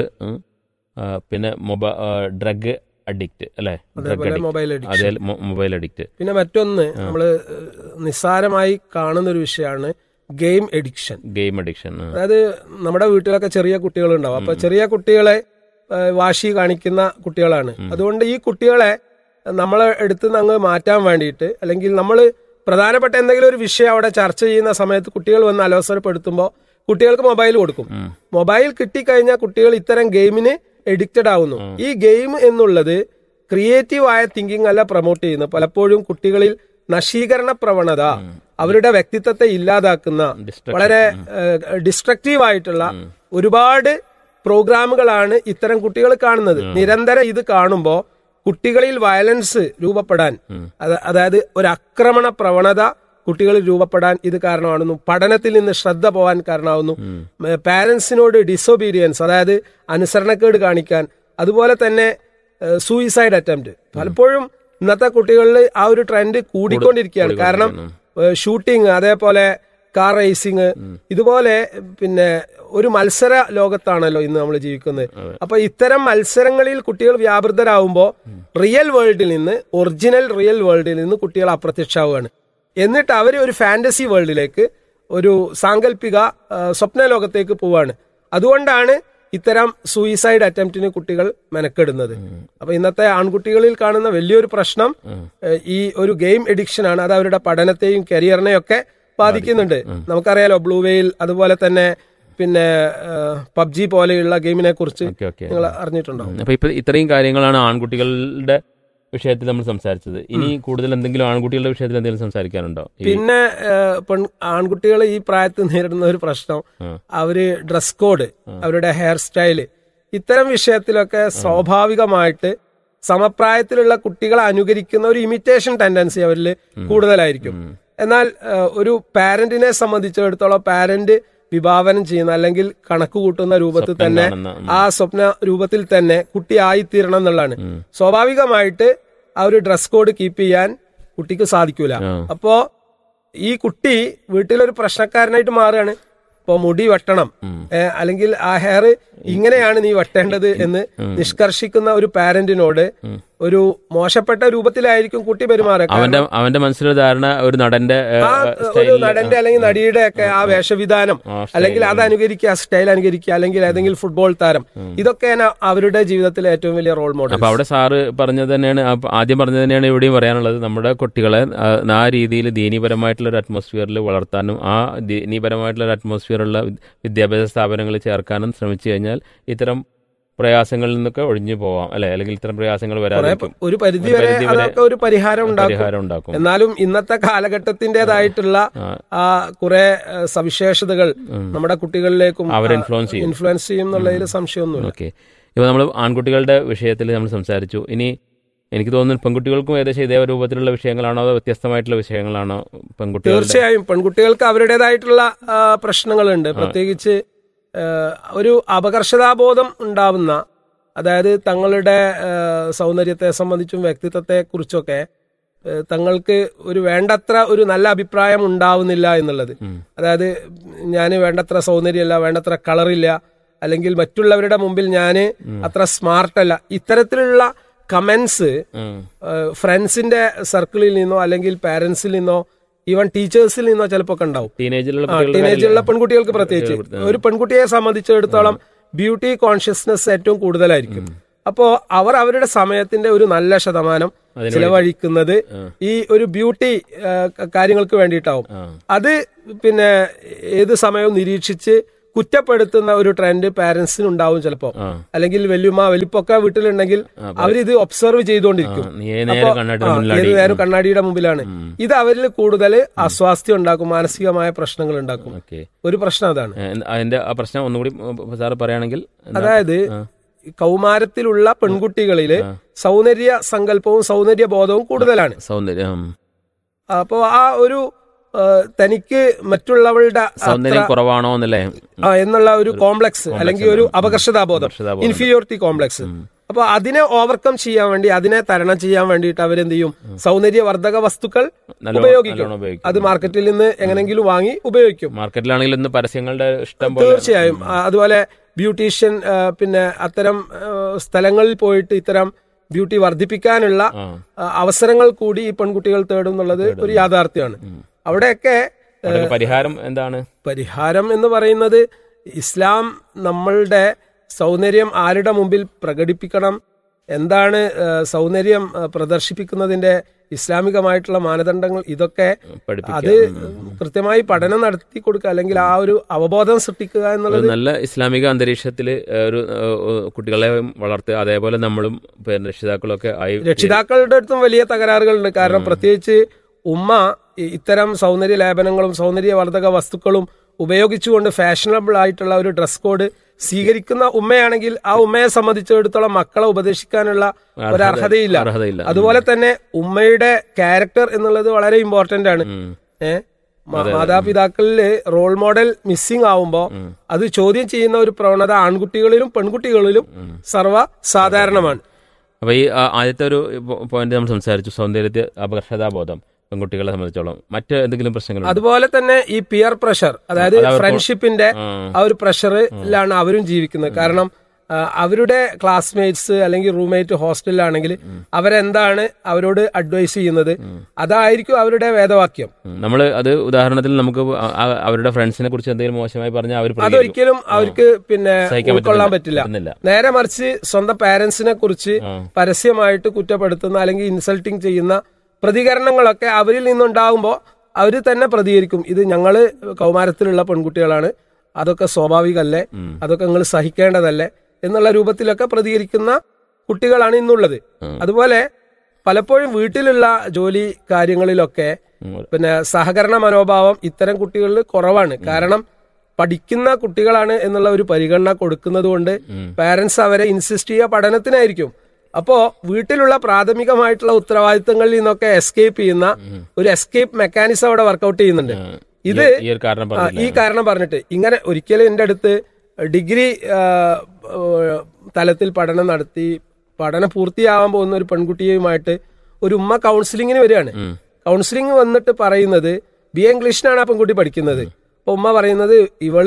പിന്നെ മൊബൈ ഡ്രഗ് അഡിക്റ്റ് അല്ലേ ഡ്രഗ് അതേപോലെ അഡിക്റ്റ് മൊബൈൽ എഡിക്ഷൻ അതേ മൊബൈൽ അഡിക്റ്റ് പിന്നെ മറ്റൊന്ന് നമ്മള് ഏഹ്, നിസ്സാരമായി കാണുന്ന ഒരു വിഷയമാണ് ഗെയിം എഡിക്ഷൻ ഗെയിം അഡിക്ഷൻ അതായത് നമ്മുടെ വീട്ടിലൊക്കെ ചെറിയ കുട്ടികളുണ്ടാവും അപ്പൊ ചെറിയ കുട്ടികളെ ഏഹ്, വാശി കാണിക്കുന്ന കുട്ടികളാണ് അതുകൊണ്ട് ഈ കുട്ടികളെ നമ്മളെ എടുത്ത് നിന്ന് അങ്ങ് മാറ്റാൻ വേണ്ടിയിട്ട് അല്ലെങ്കിൽ നമ്മൾ പ്രധാനപ്പെട്ട എന്തെങ്കിലും ഒരു വിഷയം അവിടെ ചർച്ച ചെയ്യുന്ന സമയത്ത് കുട്ടികൾ വന്ന് അലോസരപ്പെടുത്തുമ്പോൾ കുട്ടികൾക്ക് മൊബൈൽ കൊടുക്കും മൊബൈൽ കിട്ടിക്കഴിഞ്ഞാൽ കുട്ടികൾ ഇത്തരം ഗെയിമിന് എഡിക്റ്റഡ് ആവുന്നു ഈ ഗെയിം എന്നുള്ളത് ക്രിയേറ്റീവ് ആയ തിങ്കിങ് അല്ല പ്രൊമോട്ട് ചെയ്യുന്നത് പലപ്പോഴും കുട്ടികളിൽ നശീകരണ പ്രവണത അവരുടെ വ്യക്തിത്വത്തെ ഇല്ലാതാക്കുന്ന വളരെ ഡിസ്ട്രക്റ്റീവ് ആയിട്ടുള്ള ഒരുപാട് പ്രോഗ്രാമുകളാണ് ഇത്തരം കുട്ടികൾ കാണുന്നത് നിരന്തരം ഇത് കാണുമ്പോൾ കുട്ടികളിൽ വയലൻസ് രൂപപ്പെടാൻ അത് അതായത് ഒരു ആക്രമണ പ്രവണത കുട്ടികളിൽ രൂപപ്പെടാൻ ഇത് കാരണമാകുന്നു പഠനത്തിൽ നിന്ന് ശ്രദ്ധ പോകാൻ കാരണമാകുന്നു പാരന്റ്സിനോട് ഡിസൊബീരിയൻസ് അതായത് അനുസരണക്കേട് കാണിക്കാൻ അതുപോലെ തന്നെ സൂയിസൈഡ് അറ്റംപ്റ്റ് പലപ്പോഴും ഇന്നത്തെ കുട്ടികളിൽ ആ ഒരു ട്രെൻഡ് കൂടിക്കൊണ്ടിരിക്കുകയാണ് കാരണം ഷൂട്ടിങ് അതേപോലെ കാർ റേസിങ് ഇതുപോലെ പിന്നെ ഒരു മത്സര ലോകത്താണല്ലോ ഇന്ന് നമ്മൾ ജീവിക്കുന്നത് അപ്പൊ ഇത്തരം മത്സരങ്ങളിൽ കുട്ടികൾ വ്യാപൃതരാകുമ്പോൾ റിയൽ വേൾഡിൽ നിന്ന് ഒറിജിനൽ റിയൽ വേൾഡിൽ നിന്ന് കുട്ടികൾ അപ്രത്യക്ഷമാവുകയാണ് എന്നിട്ട് അവർ ഒരു ഫാന്റസി വേൾഡിലേക്ക് ഒരു സാങ്കല്പിക ആ, സ്വപ്ന ലോകത്തേക്ക് പോവാണ് അതുകൊണ്ടാണ് ഇത്തരം സൂയിസൈഡ് അറ്റംപ്റ്റിന് കുട്ടികൾ മെനക്കെടുന്നത് അപ്പൊ ഇന്നത്തെ ആൺകുട്ടികളിൽ കാണുന്ന വലിയൊരു പ്രശ്നം ഏഹ്, ഈ ഒരു ഗെയിം എഡിക്ഷൻ ആണ് അത് അവരുടെ പഠനത്തെയും കരിയറിനെയും ഒക്കെ ബാധിക്കുന്നുണ്ട് നമുക്കറിയാലോ ബ്ലൂ വെയിൽ അതുപോലെ തന്നെ പിന്നെ പബ്ജി പോലെയുള്ള ഗെയിമിനെ കുറിച്ച് ഓക്കെ ഓക്കെ നിങ്ങൾ അറിഞ്ഞിട്ടുണ്ടോ അപ്പൊ ഇപ്പൊ ഇത്രയും കാര്യങ്ങളാണ് ആൺകുട്ടികളുടെ വിഷയത്തിൽ നമ്മൾ സംസാരിച്ചത് ഇനി കൂടുതൽ എന്തെങ്കിലും ആൺകുട്ടികളുടെ വിഷയത്തിൽ എന്തെങ്കിലും സംസാരിക്കാനുണ്ടോ ഈ- പിന്നെ ഏഹ്, പെൺ ആൺകുട്ടികൾ ഈ പ്രായത്തിൽ നേരിടുന്ന ഒരു പ്രശ്നം ഉം. അവര് ഡ്രസ് കോഡ് അവരുടെ ഹെയർ സ്റ്റൈല് ഇത്തരം വിഷയത്തിലൊക്കെ സ്വാഭാവികമായിട്ട് സമപ്രായത്തിലുള്ള കുട്ടികളെ അനുകരിക്കുന്ന ഒരു ഇമിറ്റേഷൻ ടെൻഡൻസി അവരിൽ കൂടുതലായിരിക്കും എന്നാൽ ഏഹ്, ഒരു പാരന്റിനെ സംബന്ധിച്ചിടത്തോളം പാരന്റ് വിഭാവനം ചെയ്യുന്ന അല്ലെങ്കിൽ കണക്ക് കൂട്ടുന്ന രൂപത്തിൽ സ്വപ്നം തന്നെ കാണുന്ന, ഉം. ആ സ്വപ്ന രൂപത്തിൽ തന്നെ കുട്ടി ആയിത്തീരണം എന്നുള്ളതാണ് സ്വാഭാവികമായിട്ട് ആ ഒരു ഡ്രസ് കോഡ് കീപ്പ് ചെയ്യാൻ കുട്ടിക്ക് സാധിക്കൂല ആ. അപ്പോ ഈ കുട്ടി വീട്ടിലൊരു പ്രശ്നക്കാരനായിട്ട് മാറുകയാണ് ഇപ്പൊ മുടി വെട്ടണം ഏ, അല്ലെങ്കിൽ ആ ഹെയർ ഇങ്ങനെയാണ് നീ വെട്ടേണ്ടത് എന്ന് നിഷ്കർഷിക്കുന്ന ഒരു പാരന്റിനോട് ഒരു മോശപ്പെട്ട രൂപത്തിലായിരിക്കും കുട്ടി പെരുമാറുക അവന്റെ അവന്റെ മനസ്സിലൊരു ധാരണ ഒരു നടന്റെ ഏ, ആ ഒരു സ്റ്റൈലില്, നടന്റെ അല്ലെങ്കിൽ നടിയുടെ ഒക്കെ ആ വേഷവിധാനം ആ, സ്റ്റൈൽ. അല്ലെങ്കിൽ അത് അനുകരിക്കുക ആ സ്റ്റൈൽ അനുകരിക്കുക അല്ലെങ്കിൽ ഏതെങ്കിലും ഫുട്ബോൾ താരം ഇതൊക്കെയാണ് അവരുടെ ജീവിതത്തിലെ ഏറ്റവും വലിയ റോൾ മോഡൽ അപ്പൊ അവിടെ സാറ് പറഞ്ഞത് തന്നെയാണ് അപ്പൊ ആദ്യം പറഞ്ഞത് തന്നെയാണ് ഇവിടെയും പറയാനുള്ളത് നമ്മുടെ കുട്ടികളെ ആ, ആ രീതിയിൽ ദീനീപരമായിട്ടുള്ള ഒരു അറ്റ്മോസ്ഫിയറിൽ വളർത്താനും ആ ദീനീപരമായിട്ടുള്ള ഒരു അറ്റ്മോസ്ഫിയറുള്ള വിദ്യാഭ്യാസ സ്ഥാപനങ്ങളിൽ ചേർക്കാനും ശ്രമിച്ചു കഴിഞ്ഞാൽ ഇത്തരം പ്രയാസങ്ങളിൽ നിന്നൊക്കെ ഒഴിഞ്ഞു പോവാം അല്ലെ അല്ലെങ്കിൽ ഇത്തരം പ്രയാസങ്ങൾ വരാതിരിക്കും ഒരു പരിധി ഒരു വരെ പരിധി വരെ അതൊക്കെ ഒരു പരിഹാരം ഉണ്ടാക്കും പരിഹാരം ഉണ്ടാക്കും എന്നാലും ഇന്നത്തെ കാലഘട്ടത്തിന്റേതായിട്ടുള്ള ആ. ആ കുറെ ഏഹ്, സവിശേഷതകൾ നമ്മുടെ കുട്ടികളിലേക്കും അവരെ ആ, ഇൻഫ്ലുവൻസ് ചെയ്യും ഇൻഫ്ലുവൻസ് ചെയ്യും എന്നുള്ളതിൽ സംശയമൊന്നുമില്ല ഓക്കെ ഇപ്പോൾ നമ്മൾ ആൺകുട്ടികളുടെ വിഷയത്തിൽ നമ്മൾ സംസാരിച്ചു ഇനി എനിക്ക് തോന്നുന്നു പെൺകുട്ടികൾക്കും ഏകദേശം ഇതേ രൂപത്തിലുള്ള വിഷയങ്ങളാണോ അതോ വ്യത്യസ്തമായിട്ടുള്ള വിഷയങ്ങളാണോ പെൺകുട്ടികളുടെ തീർച്ചയായും പെൺകുട്ടികൾക്ക് അവരുടേതായിട്ടുള്ള ആ, പ്രശ്നങ്ങളുണ്ട് പ്രത്യേകിച്ച് ആ, ഒരു അപകർഷതാബോധം ഉണ്ടാവുന്ന അതായത് തങ്ങളുടെ ആ, സൗന്ദര്യത്തെ സംബന്ധിച്ചും വ്യക്തിത്വത്തെ കുറിച്ചൊക്കെ ആ, തങ്ങൾക്ക് ഒരു വേണ്ടത്ര ഒരു നല്ല അഭിപ്രായം ഉണ്ടാവുന്നില്ല എന്നുള്ളത് ഉം. അതായത് ഞാൻ വേണ്ടത്ര സൗന്ദര്യമല്ല വേണ്ടത്ര കളറില്ല അല്ലെങ്കിൽ മറ്റുള്ളവരുടെ മുമ്പിൽ ഞാൻ അത്ര സ്മാർട്ടല്ല ഇത്തരത്തിലുള്ള കമന്റ്സ് ഉം. ഫ്രണ്ട്സിന്റെ സർക്കിളിൽ നിന്നോ അല്ലെങ്കിൽ പാരന്റ്സിൽ നിന്നോ ഈവൻ ടീച്ചേഴ്സിൽ നിന്നോ ചിലപ്പോ ഒക്കെ ഉണ്ടാവും ടീനേജിലുള്ള ആ, കുട്ടികളുടെ ടീനേജിലുള്ള കാര്യത്തില് പെൺകുട്ടികൾക്ക് പ്രത്യേകിച്ച് ഒരു പെൺകുട്ടിയെ സംബന്ധിച്ചിടത്തോളം ബ്യൂട്ടി കോൺഷ്യസ്നെസ് ഏറ്റവും കൂടുതലായിരിക്കും അപ്പോ അവർ അവരുടെ സമയത്തിന്റെ ഒരു നല്ല ശതമാനം ചിലവഴിക്കുന്നത് ഈ ഒരു ബ്യൂട്ടി ആ, ക- കാര്യങ്ങൾക്ക് വേണ്ടിയിട്ടാവും ആ. അത് പിന്നെ ഏത് സമയവും നിരീക്ഷിച്ച് കുറ്റപ്പെടുത്തുന്ന ഒരു ട്രെൻഡ് പാരന്റ്സിന് ഉണ്ടാവും ചിലപ്പോ ആ. അല്ലെങ്കിൽ വല്യമ്മ വലിപ്പൊക്കെ വീട്ടിലുണ്ടെങ്കിൽ അവരിത് ഒബ്സർവ് ചെയ്തുകൊണ്ടിരിക്കും നീ നേരെ അപ്പോ, കണ്ണാടിയുടെ ആ, മുന്നിലടി. ഏത് നേരം കണ്ണാടിയുടെ മുമ്പിലാണ് ഇത് അവരിൽ കൂടുതൽ അസ്വാസ്ഥ്യം ഉണ്ടാക്കും മാനസികമായ പ്രശ്നങ്ങൾ ഉണ്ടാക്കും ഓക്കെ ഒരു പ്രശ്നം അതാണ് അതിന്റെ ആ പ്രശ്നം ഒന്നുകൂടി സാറ് പറയുകയാണെങ്കിൽ എന്താ? അതായത് ആ. കൗമാരത്തിലുള്ള പെൺകുട്ടികളില് സൗന്ദര്യ സങ്കല്പവും സൗന്ദര്യ ബോധവും കൂടുതലാണ് സൗന്ദര്യം ഉം. അപ്പോ ആ ഒരു ആ, തനിക്ക് മറ്റുള്ളവരുടെ സൗന്ദര്യം കുറവാണോ എന്നല്ലേ ആ, എന്നുള്ള ഒരു കോംപ്ലക്സ് അല്ലെങ്കിൽ ഒരു അപകർഷതാബോധം അപകർഷതാബോധം. ഇൻഫീരിയോറിറ്റി കോംപ്ലക്സ് അപ്പൊ അതിനെ ഓവർകം ചെയ്യാൻ വേണ്ടി അതിനെ തരണം ചെയ്യാൻ വേണ്ടിയിട്ട് അവരെന്ത് ചെയ്യും സൗന്ദര്യവർദ്ധക വസ്തുക്കൾ നല്ലോണം- ഉപയോഗിക്കും നല്ലോണം ഉപയോഗിക്കും. അത് മാർക്കറ്റിൽ നിന്ന് എങ്ങനെങ്കിലും വാങ്ങി ഉപയോഗിക്കും മാർക്കറ്റിലാണെങ്കിൽ ഇന്ന് പരസ്യങ്ങളുടെ ഇഷ്ടം പോലെ തീർച്ചയായും ആ, അതുപോലെ ബ്യൂട്ടീഷ്യൻ ആ, പിന്നെ അത്തരം ആ, സ്ഥലങ്ങളിൽ പോയിട്ട് ഇത്തരം ബ്യൂട്ടി വർദ്ധിപ്പിക്കാനുള്ള ആ. ആ, അവസരങ്ങൾ കൂടി ഈ പെൺകുട്ടികൾ തേടും എന്നുള്ളത് ഒരു യാഥാർത്ഥ്യമാണ് അവിടെയൊക്കെ അവിടെയൊക്കെ പരിഹാരം എന്താണ് പരിഹാരം എന്ന് പറയുന്നത് ഇസ്ലാം നമ്മളുടെ സൗന്ദര്യം ആരുടെ മുമ്പിൽ പ്രകടിപ്പിക്കണം എന്താണ് ആ, സൗന്ദര്യം ആ, പ്രദർശിപ്പിക്കുന്നതിന്റെ ഇസ്ലാമികമായിട്ടുള്ള മാനദണ്ഡങ്ങൾ ഇതൊക്കെ അത് പഠിപ്പിക്കുക കൃത്യമായി പഠനം നടത്തി കൊടുക്കുക അല്ലെങ്കിൽ ആ ഒരു അവബോധം സൃഷ്ടിക്കുക എന്നുള്ളത് ഒരു നല്ല ഇസ്ലാമിക അന്തരീക്ഷത്തിൽ ഒരു ഏഹ്, കുട്ടികളെ വളർത്തുക അതേപോലെ നമ്മളും പിന്നെ രക്ഷിതാക്കളൊക്കെ ആയി രക്ഷിതാക്കളുടെ അടുത്തും വലിയ തകരാറുകളുണ്ട് കാരണം പ്രത്യേകിച്ച് ഉമ്മ ഇ- ഇത്തരം സൗന്ദര്യ ലേപനങ്ങളും സൗന്ദര്യവർദ്ധക വസ്തുക്കളും ഉപയോഗിച്ചുകൊണ്ട് ഫാഷനബിൾ ആയിട്ടുള്ള ഒരു ഡ്രസ് കോഡ് സ്വീകരിക്കുന്ന ഉമ്മയാണെങ്കിൽ ആ ഉമ്മയെ സംബന്ധിച്ചിടത്തോളം മക്കളെ ഉപദേശിക്കാനുള്ള ഒരു അർഹതയില്ല അർഹതയില്ല അതുപോലെ തന്നെ ഉമ്മയുടെ ക്യാരക്ടർ എന്നുള്ളത് വളരെ ഇമ്പോർട്ടന്റ് ആണ് ഉം. ഏ മ- മാതാപിതാക്കളില് റോൾ മോഡൽ മിസ്സിംഗ് ആവുമ്പോ അത് ചോദ്യം ചെയ്യുന്ന ഒരു പ്രവണത ആൺകുട്ടികളിലും പെൺകുട്ടികളിലും സർവ്വ സാധാരണമാണ് അപ്പൊ ഈ ആ, ആദ്യത്തെ ഒരു പോയിന്റ് നമ്മൾ സംസാരിച്ചു സൗന്ദര്യത്തെ അപകർഷതാബോധം പെൺകുട്ടികളെ സംബന്ധിച്ചോളം മറ്റ് എന്തെങ്കിലും പ്രശ്നങ്ങൾ അതുപോലെ തന്നെ ഈ പിയർ പ്രഷർ അതായത് അത് അവർക്ക് ഫ്രണ്ട്ഷിപ്പിന്റെ ആ ഒരു പ്രഷറിലാണ് അവരും ജീവിക്കുന്നത് കാരണം ആ, അവരുടെ ക്ലാസ്മേറ്റ്സ് അല്ലെങ്കിൽ റൂംമേറ്റ് ഹോസ്റ്റലിലാണെങ്കിൽ അവരെന്താണ് അവരോട് അഡ്വൈസ് ചെയ്യുന്നത് അതായിരിക്കും അവരുടെ വേദവാക്യം നമ്മൾ അത് ഉദാഹരണത്തിൽ നമുക്ക് ആ- ആ- അവരുടെ ഫ്രണ്ട്സിനെ കുറിച്ച് എന്തെങ്കിലും മോശമായി പറഞ്ഞാൽ അവർ പ്രതികരിക്കും. അതൊരിക്കലും അവർക്ക് പിന്നെ സഹിക്കാൻ ഉൾക്കൊള്ളാൻ പറ്റുന്നില്ല. പറ്റില്ല പറ്റുന്നില്ല. നേരെ മറിച്ച് സ്വന്തം പാരന്റ്സിനെ കുറിച്ച് ആ. പരസ്യമായിട്ട് കുറ്റപ്പെടുത്തുന്ന അല്ലെങ്കിൽ ഇൻസൾട്ടിങ് ചെയ്യുന്ന പ്രതികരണങ്ങളൊക്കെ അവരിൽ നിന്നുണ്ടാകുമ്പോൾ അവർ തന്നെ പ്രതികരിക്കും ഇത് ഞങ്ങള് കൗമാരത്തിലുള്ള പെൺകുട്ടികളാണ് അതൊക്കെ സ്വാഭാവികമല്ലേ അതൊക്കെ നിങ്ങൾ സഹിക്കേണ്ടതല്ലേ എന്നുള്ള രൂപത്തിലൊക്കെ പ്രതികരിക്കുന്ന കുട്ടികളാണ് ഇന്നുള്ളത് അതുപോലെ പലപ്പോഴും വീട്ടിലുള്ള ജോലി കാര്യങ്ങളിലൊക്കെ ഉം. പിന്നെ സഹകരണ മനോഭാവം ഇത്തരം കുട്ടികളിൽ കുറവാണ് കാരണം പഠിക്കുന്ന കുട്ടികളാണ് എന്നുള്ള ഒരു പരിഗണന കൊടുക്കുന്നത് കൊണ്ട് പാരന്റ്സ് അവരെ ഇൻസിസ്റ്റ് ചെയ്യുക പഠനത്തിനായിരിക്കും അപ്പോ വീട്ടിലുള്ള പ്രാഥമികമായിട്ടുള്ള ഉത്തരവാദിത്തങ്ങളിൽ നിന്നൊക്കെ എസ്കേപ്പ് ചെയ്യുന്ന ഒരു എസ്കേപ്പ് മെക്കാനിസം അവിടെ വർക്കൗട്ട് ചെയ്യുന്നുണ്ട് ഇത് ഈ ഒരു കാരണം ആ, പറഞ്ഞില്ല ഈ കാരണം പറഞ്ഞിട്ട് ഇങ്ങനെ ഒരിക്കലും എൻ്റെ അടുത്ത് ഡിഗ്രി ആ, ആ, തലത്തിൽ പഠനം നടത്തി പഠനം പൂർത്തിയാവാൻ പോകുന്ന ഒരു പെൺകുട്ടിയുമായിട്ട് ഒരു ഉമ്മ കൗൺസിലിങ്ങിന് വരികയാണ് കൗൺസിലിംഗ് വന്നിട്ട് പറയുന്നത് ബി എ ഇംഗ്ലീഷിനാണ് ആ പെൺകുട്ടി പഠിക്കുന്നത് അപ്പൊ ഉമ്മ പറയുന്നത് ഇവള്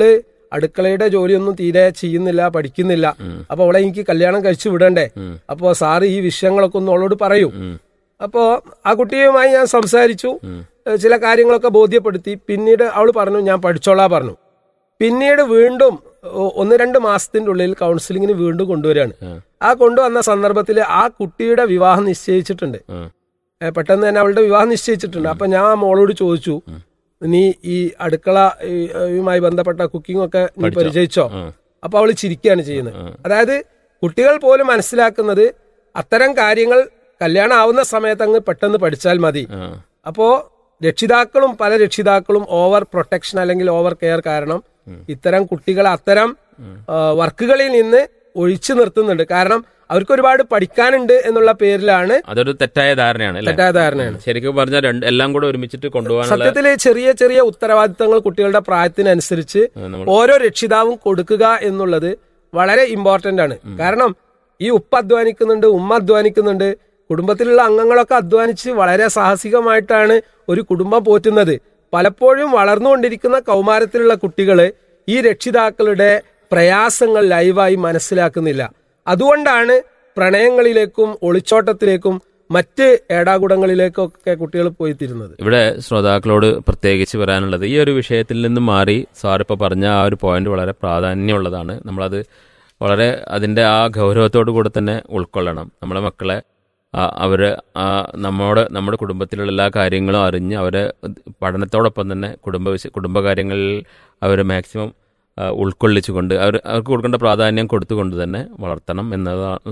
അടുക്കളയുടെ ജോലിയൊന്നും തീരെ ചെയ്യുന്നില്ല പഠിക്കുന്നില്ല ഉം. അപ്പൊ അവളെ എനിക്ക് കല്യാണം കഴിച്ചു വിടണ്ടേ ഉം. അപ്പോ സാറ് ഈ വിഷയങ്ങളൊക്കെ ഒന്ന് അവളോട് പറയൂ ഉം. അപ്പോ ആ കുട്ടിയുമായി ഞാൻ സംസാരിച്ചു ഉം. ഏഹ് ചില കാര്യങ്ങളൊക്കെ ബോധ്യപ്പെടുത്തി പിന്നീട് അവൾ പറഞ്ഞു ഞാൻ പഠിച്ചോളാ പറഞ്ഞു പിന്നീട് വീണ്ടും ഒ- ഒന്ന് രണ്ട് മാസത്തിന്റെ ഉള്ളിൽ കൗൺസിലിങ്ങിന് വീണ്ടും കൊണ്ടുവരികയാണ് ആ. ആ കൊണ്ടുവന്ന സന്ദർഭത്തിൽ ആ കുട്ടിയുടെ വിവാഹം നിശ്ചയിച്ചിട്ടുണ്ട് ആ. ഏഹ് പെട്ടെന്ന് തന്നെ അവളുടെ വിവാഹം നിശ്ചയിച്ചിട്ടുണ്ട് അപ്പൊ ഞാൻ ആ മോളോട് ചോദിച്ചു നീ ഈ അടുക്കള ഈ- യുമായി ബന്ധപ്പെട്ട കുക്കിംഗ് ഒക്കെ നീ പഠിച്ചോ? പരിചയിച്ചോ ആ. അപ്പൊ അവള് ചിരിക്കുകയാണ് ചെയ്യുന്നത് ആ. അതായത് കുട്ടികൾ പോലും മനസ്സിലാക്കുന്നത് അത്തരം കാര്യങ്ങൾ കല്യാണം ആവുന്ന സമയത്ത് അങ്ങ് പെട്ടെന്ന് പഠിച്ചാൽ മതി ആ. അപ്പോ രക്ഷിതാക്കളും പല രക്ഷിതാക്കളും ഓവർ പ്രൊട്ടക്ഷൻ അല്ലെങ്കിൽ ഓവർ കെയർ കാരണം ഇത്തരം കുട്ടികളെ അത്തരം ആ, വർക്കുകളിൽ നിന്ന് ഒഴിച്ചു നിർത്തുന്നുണ്ട് കാരണം അവർക്ക് ഒരുപാട് പഠിക്കാനുണ്ട് എന്നുള്ള പേരിലാണ് അതൊരു തെറ്റായ ധാരണയാണ് അല്ലേ തെറ്റായ ധാരണയാണ് ശരിക്കും പറഞ്ഞാൽ രണ്ട് എല്ലാം കൂടെ ഒരുമിച്ചിട്ട് കൊണ്ടുപോകാനുള്ള സത്യത്തില് ചെറിയ ചെറിയ ഉത്തരവാദിത്തങ്ങൾ കുട്ടികളുടെ പ്രായത്തിനനുസരിച്ച് നമ്മൾ ഓരോ രക്ഷിതാവും കൊടുക്കുക എന്നുള്ളത് വളരെ ഇമ്പോർട്ടന്റ് ആണ് കാരണം ഈ ഉപ്പ അധ്വാനിക്കുന്നുണ്ട് ഉമ്മ അധ്വാനിക്കുന്നുണ്ട് കുടുംബത്തിലുള്ള അംഗങ്ങളൊക്കെ അധ്വാനിച്ച് വളരെ സാഹസികമായിട്ടാണ് ഒരു കുടുംബം പോറ്റുന്നത് പലപ്പോഴും വളർന്നുകൊണ്ടിരിക്കുന്ന കൗമാരത്തിലുള്ള കുട്ടികള് ഈ രക്ഷിതാക്കളുടെ പ്രയാസങ്ങൾ ലൈവായി മനസ്സിലാക്കുന്നില്ല അതുകൊണ്ടാണ് പ്രണയങ്ങളിലേക്കും ഒളിച്ചോട്ടത്തിലേക്കും മറ്റ് ഏടാകുടങ്ങളിലേക്കൊക്കെ കുട്ടികൾ പോയിത്തീരുന്നത് ഇവിടെ ശ്രോതാക്കളോട് പ്രത്യേകിച്ച് പറയാനുള്ളത് ഈ ഒരു വിഷയത്തിൽ നിന്ന് മാറി സാർ ഇപ്പോൾ പറഞ്ഞ ആ ഒരു പോയിന്റ് വളരെ പ്രാധാന്യമുള്ളതാണ് നമ്മളത് വളരെ അതിൻ്റെ ആ ഗൗരവത്തോടു കൂടെ തന്നെ ഉൾക്കൊള്ളണം നമ്മളെ മക്കളെ ആ, അവര് ആ, നമ്മോട് നമ്മുടെ കുടുംബത്തിലുള്ള എല്ലാ കാര്യങ്ങളും അറിഞ്ഞ് അവരെ പഠനത്തോടൊപ്പം തന്നെ കുടുംബ വിഷ- കുടുംബകാര്യങ്ങളിൽ അവർ മാക്സിമം ആ, ഉൾക്കൊള്ളിച്ചുകൊണ്ട് അവർ അവർക്ക് കൊടുക്കേണ്ട പ്രാധാന്യം കൊടുത്തുകൊണ്ട് തന്നെ വളർത്തണം എന്നതാണ്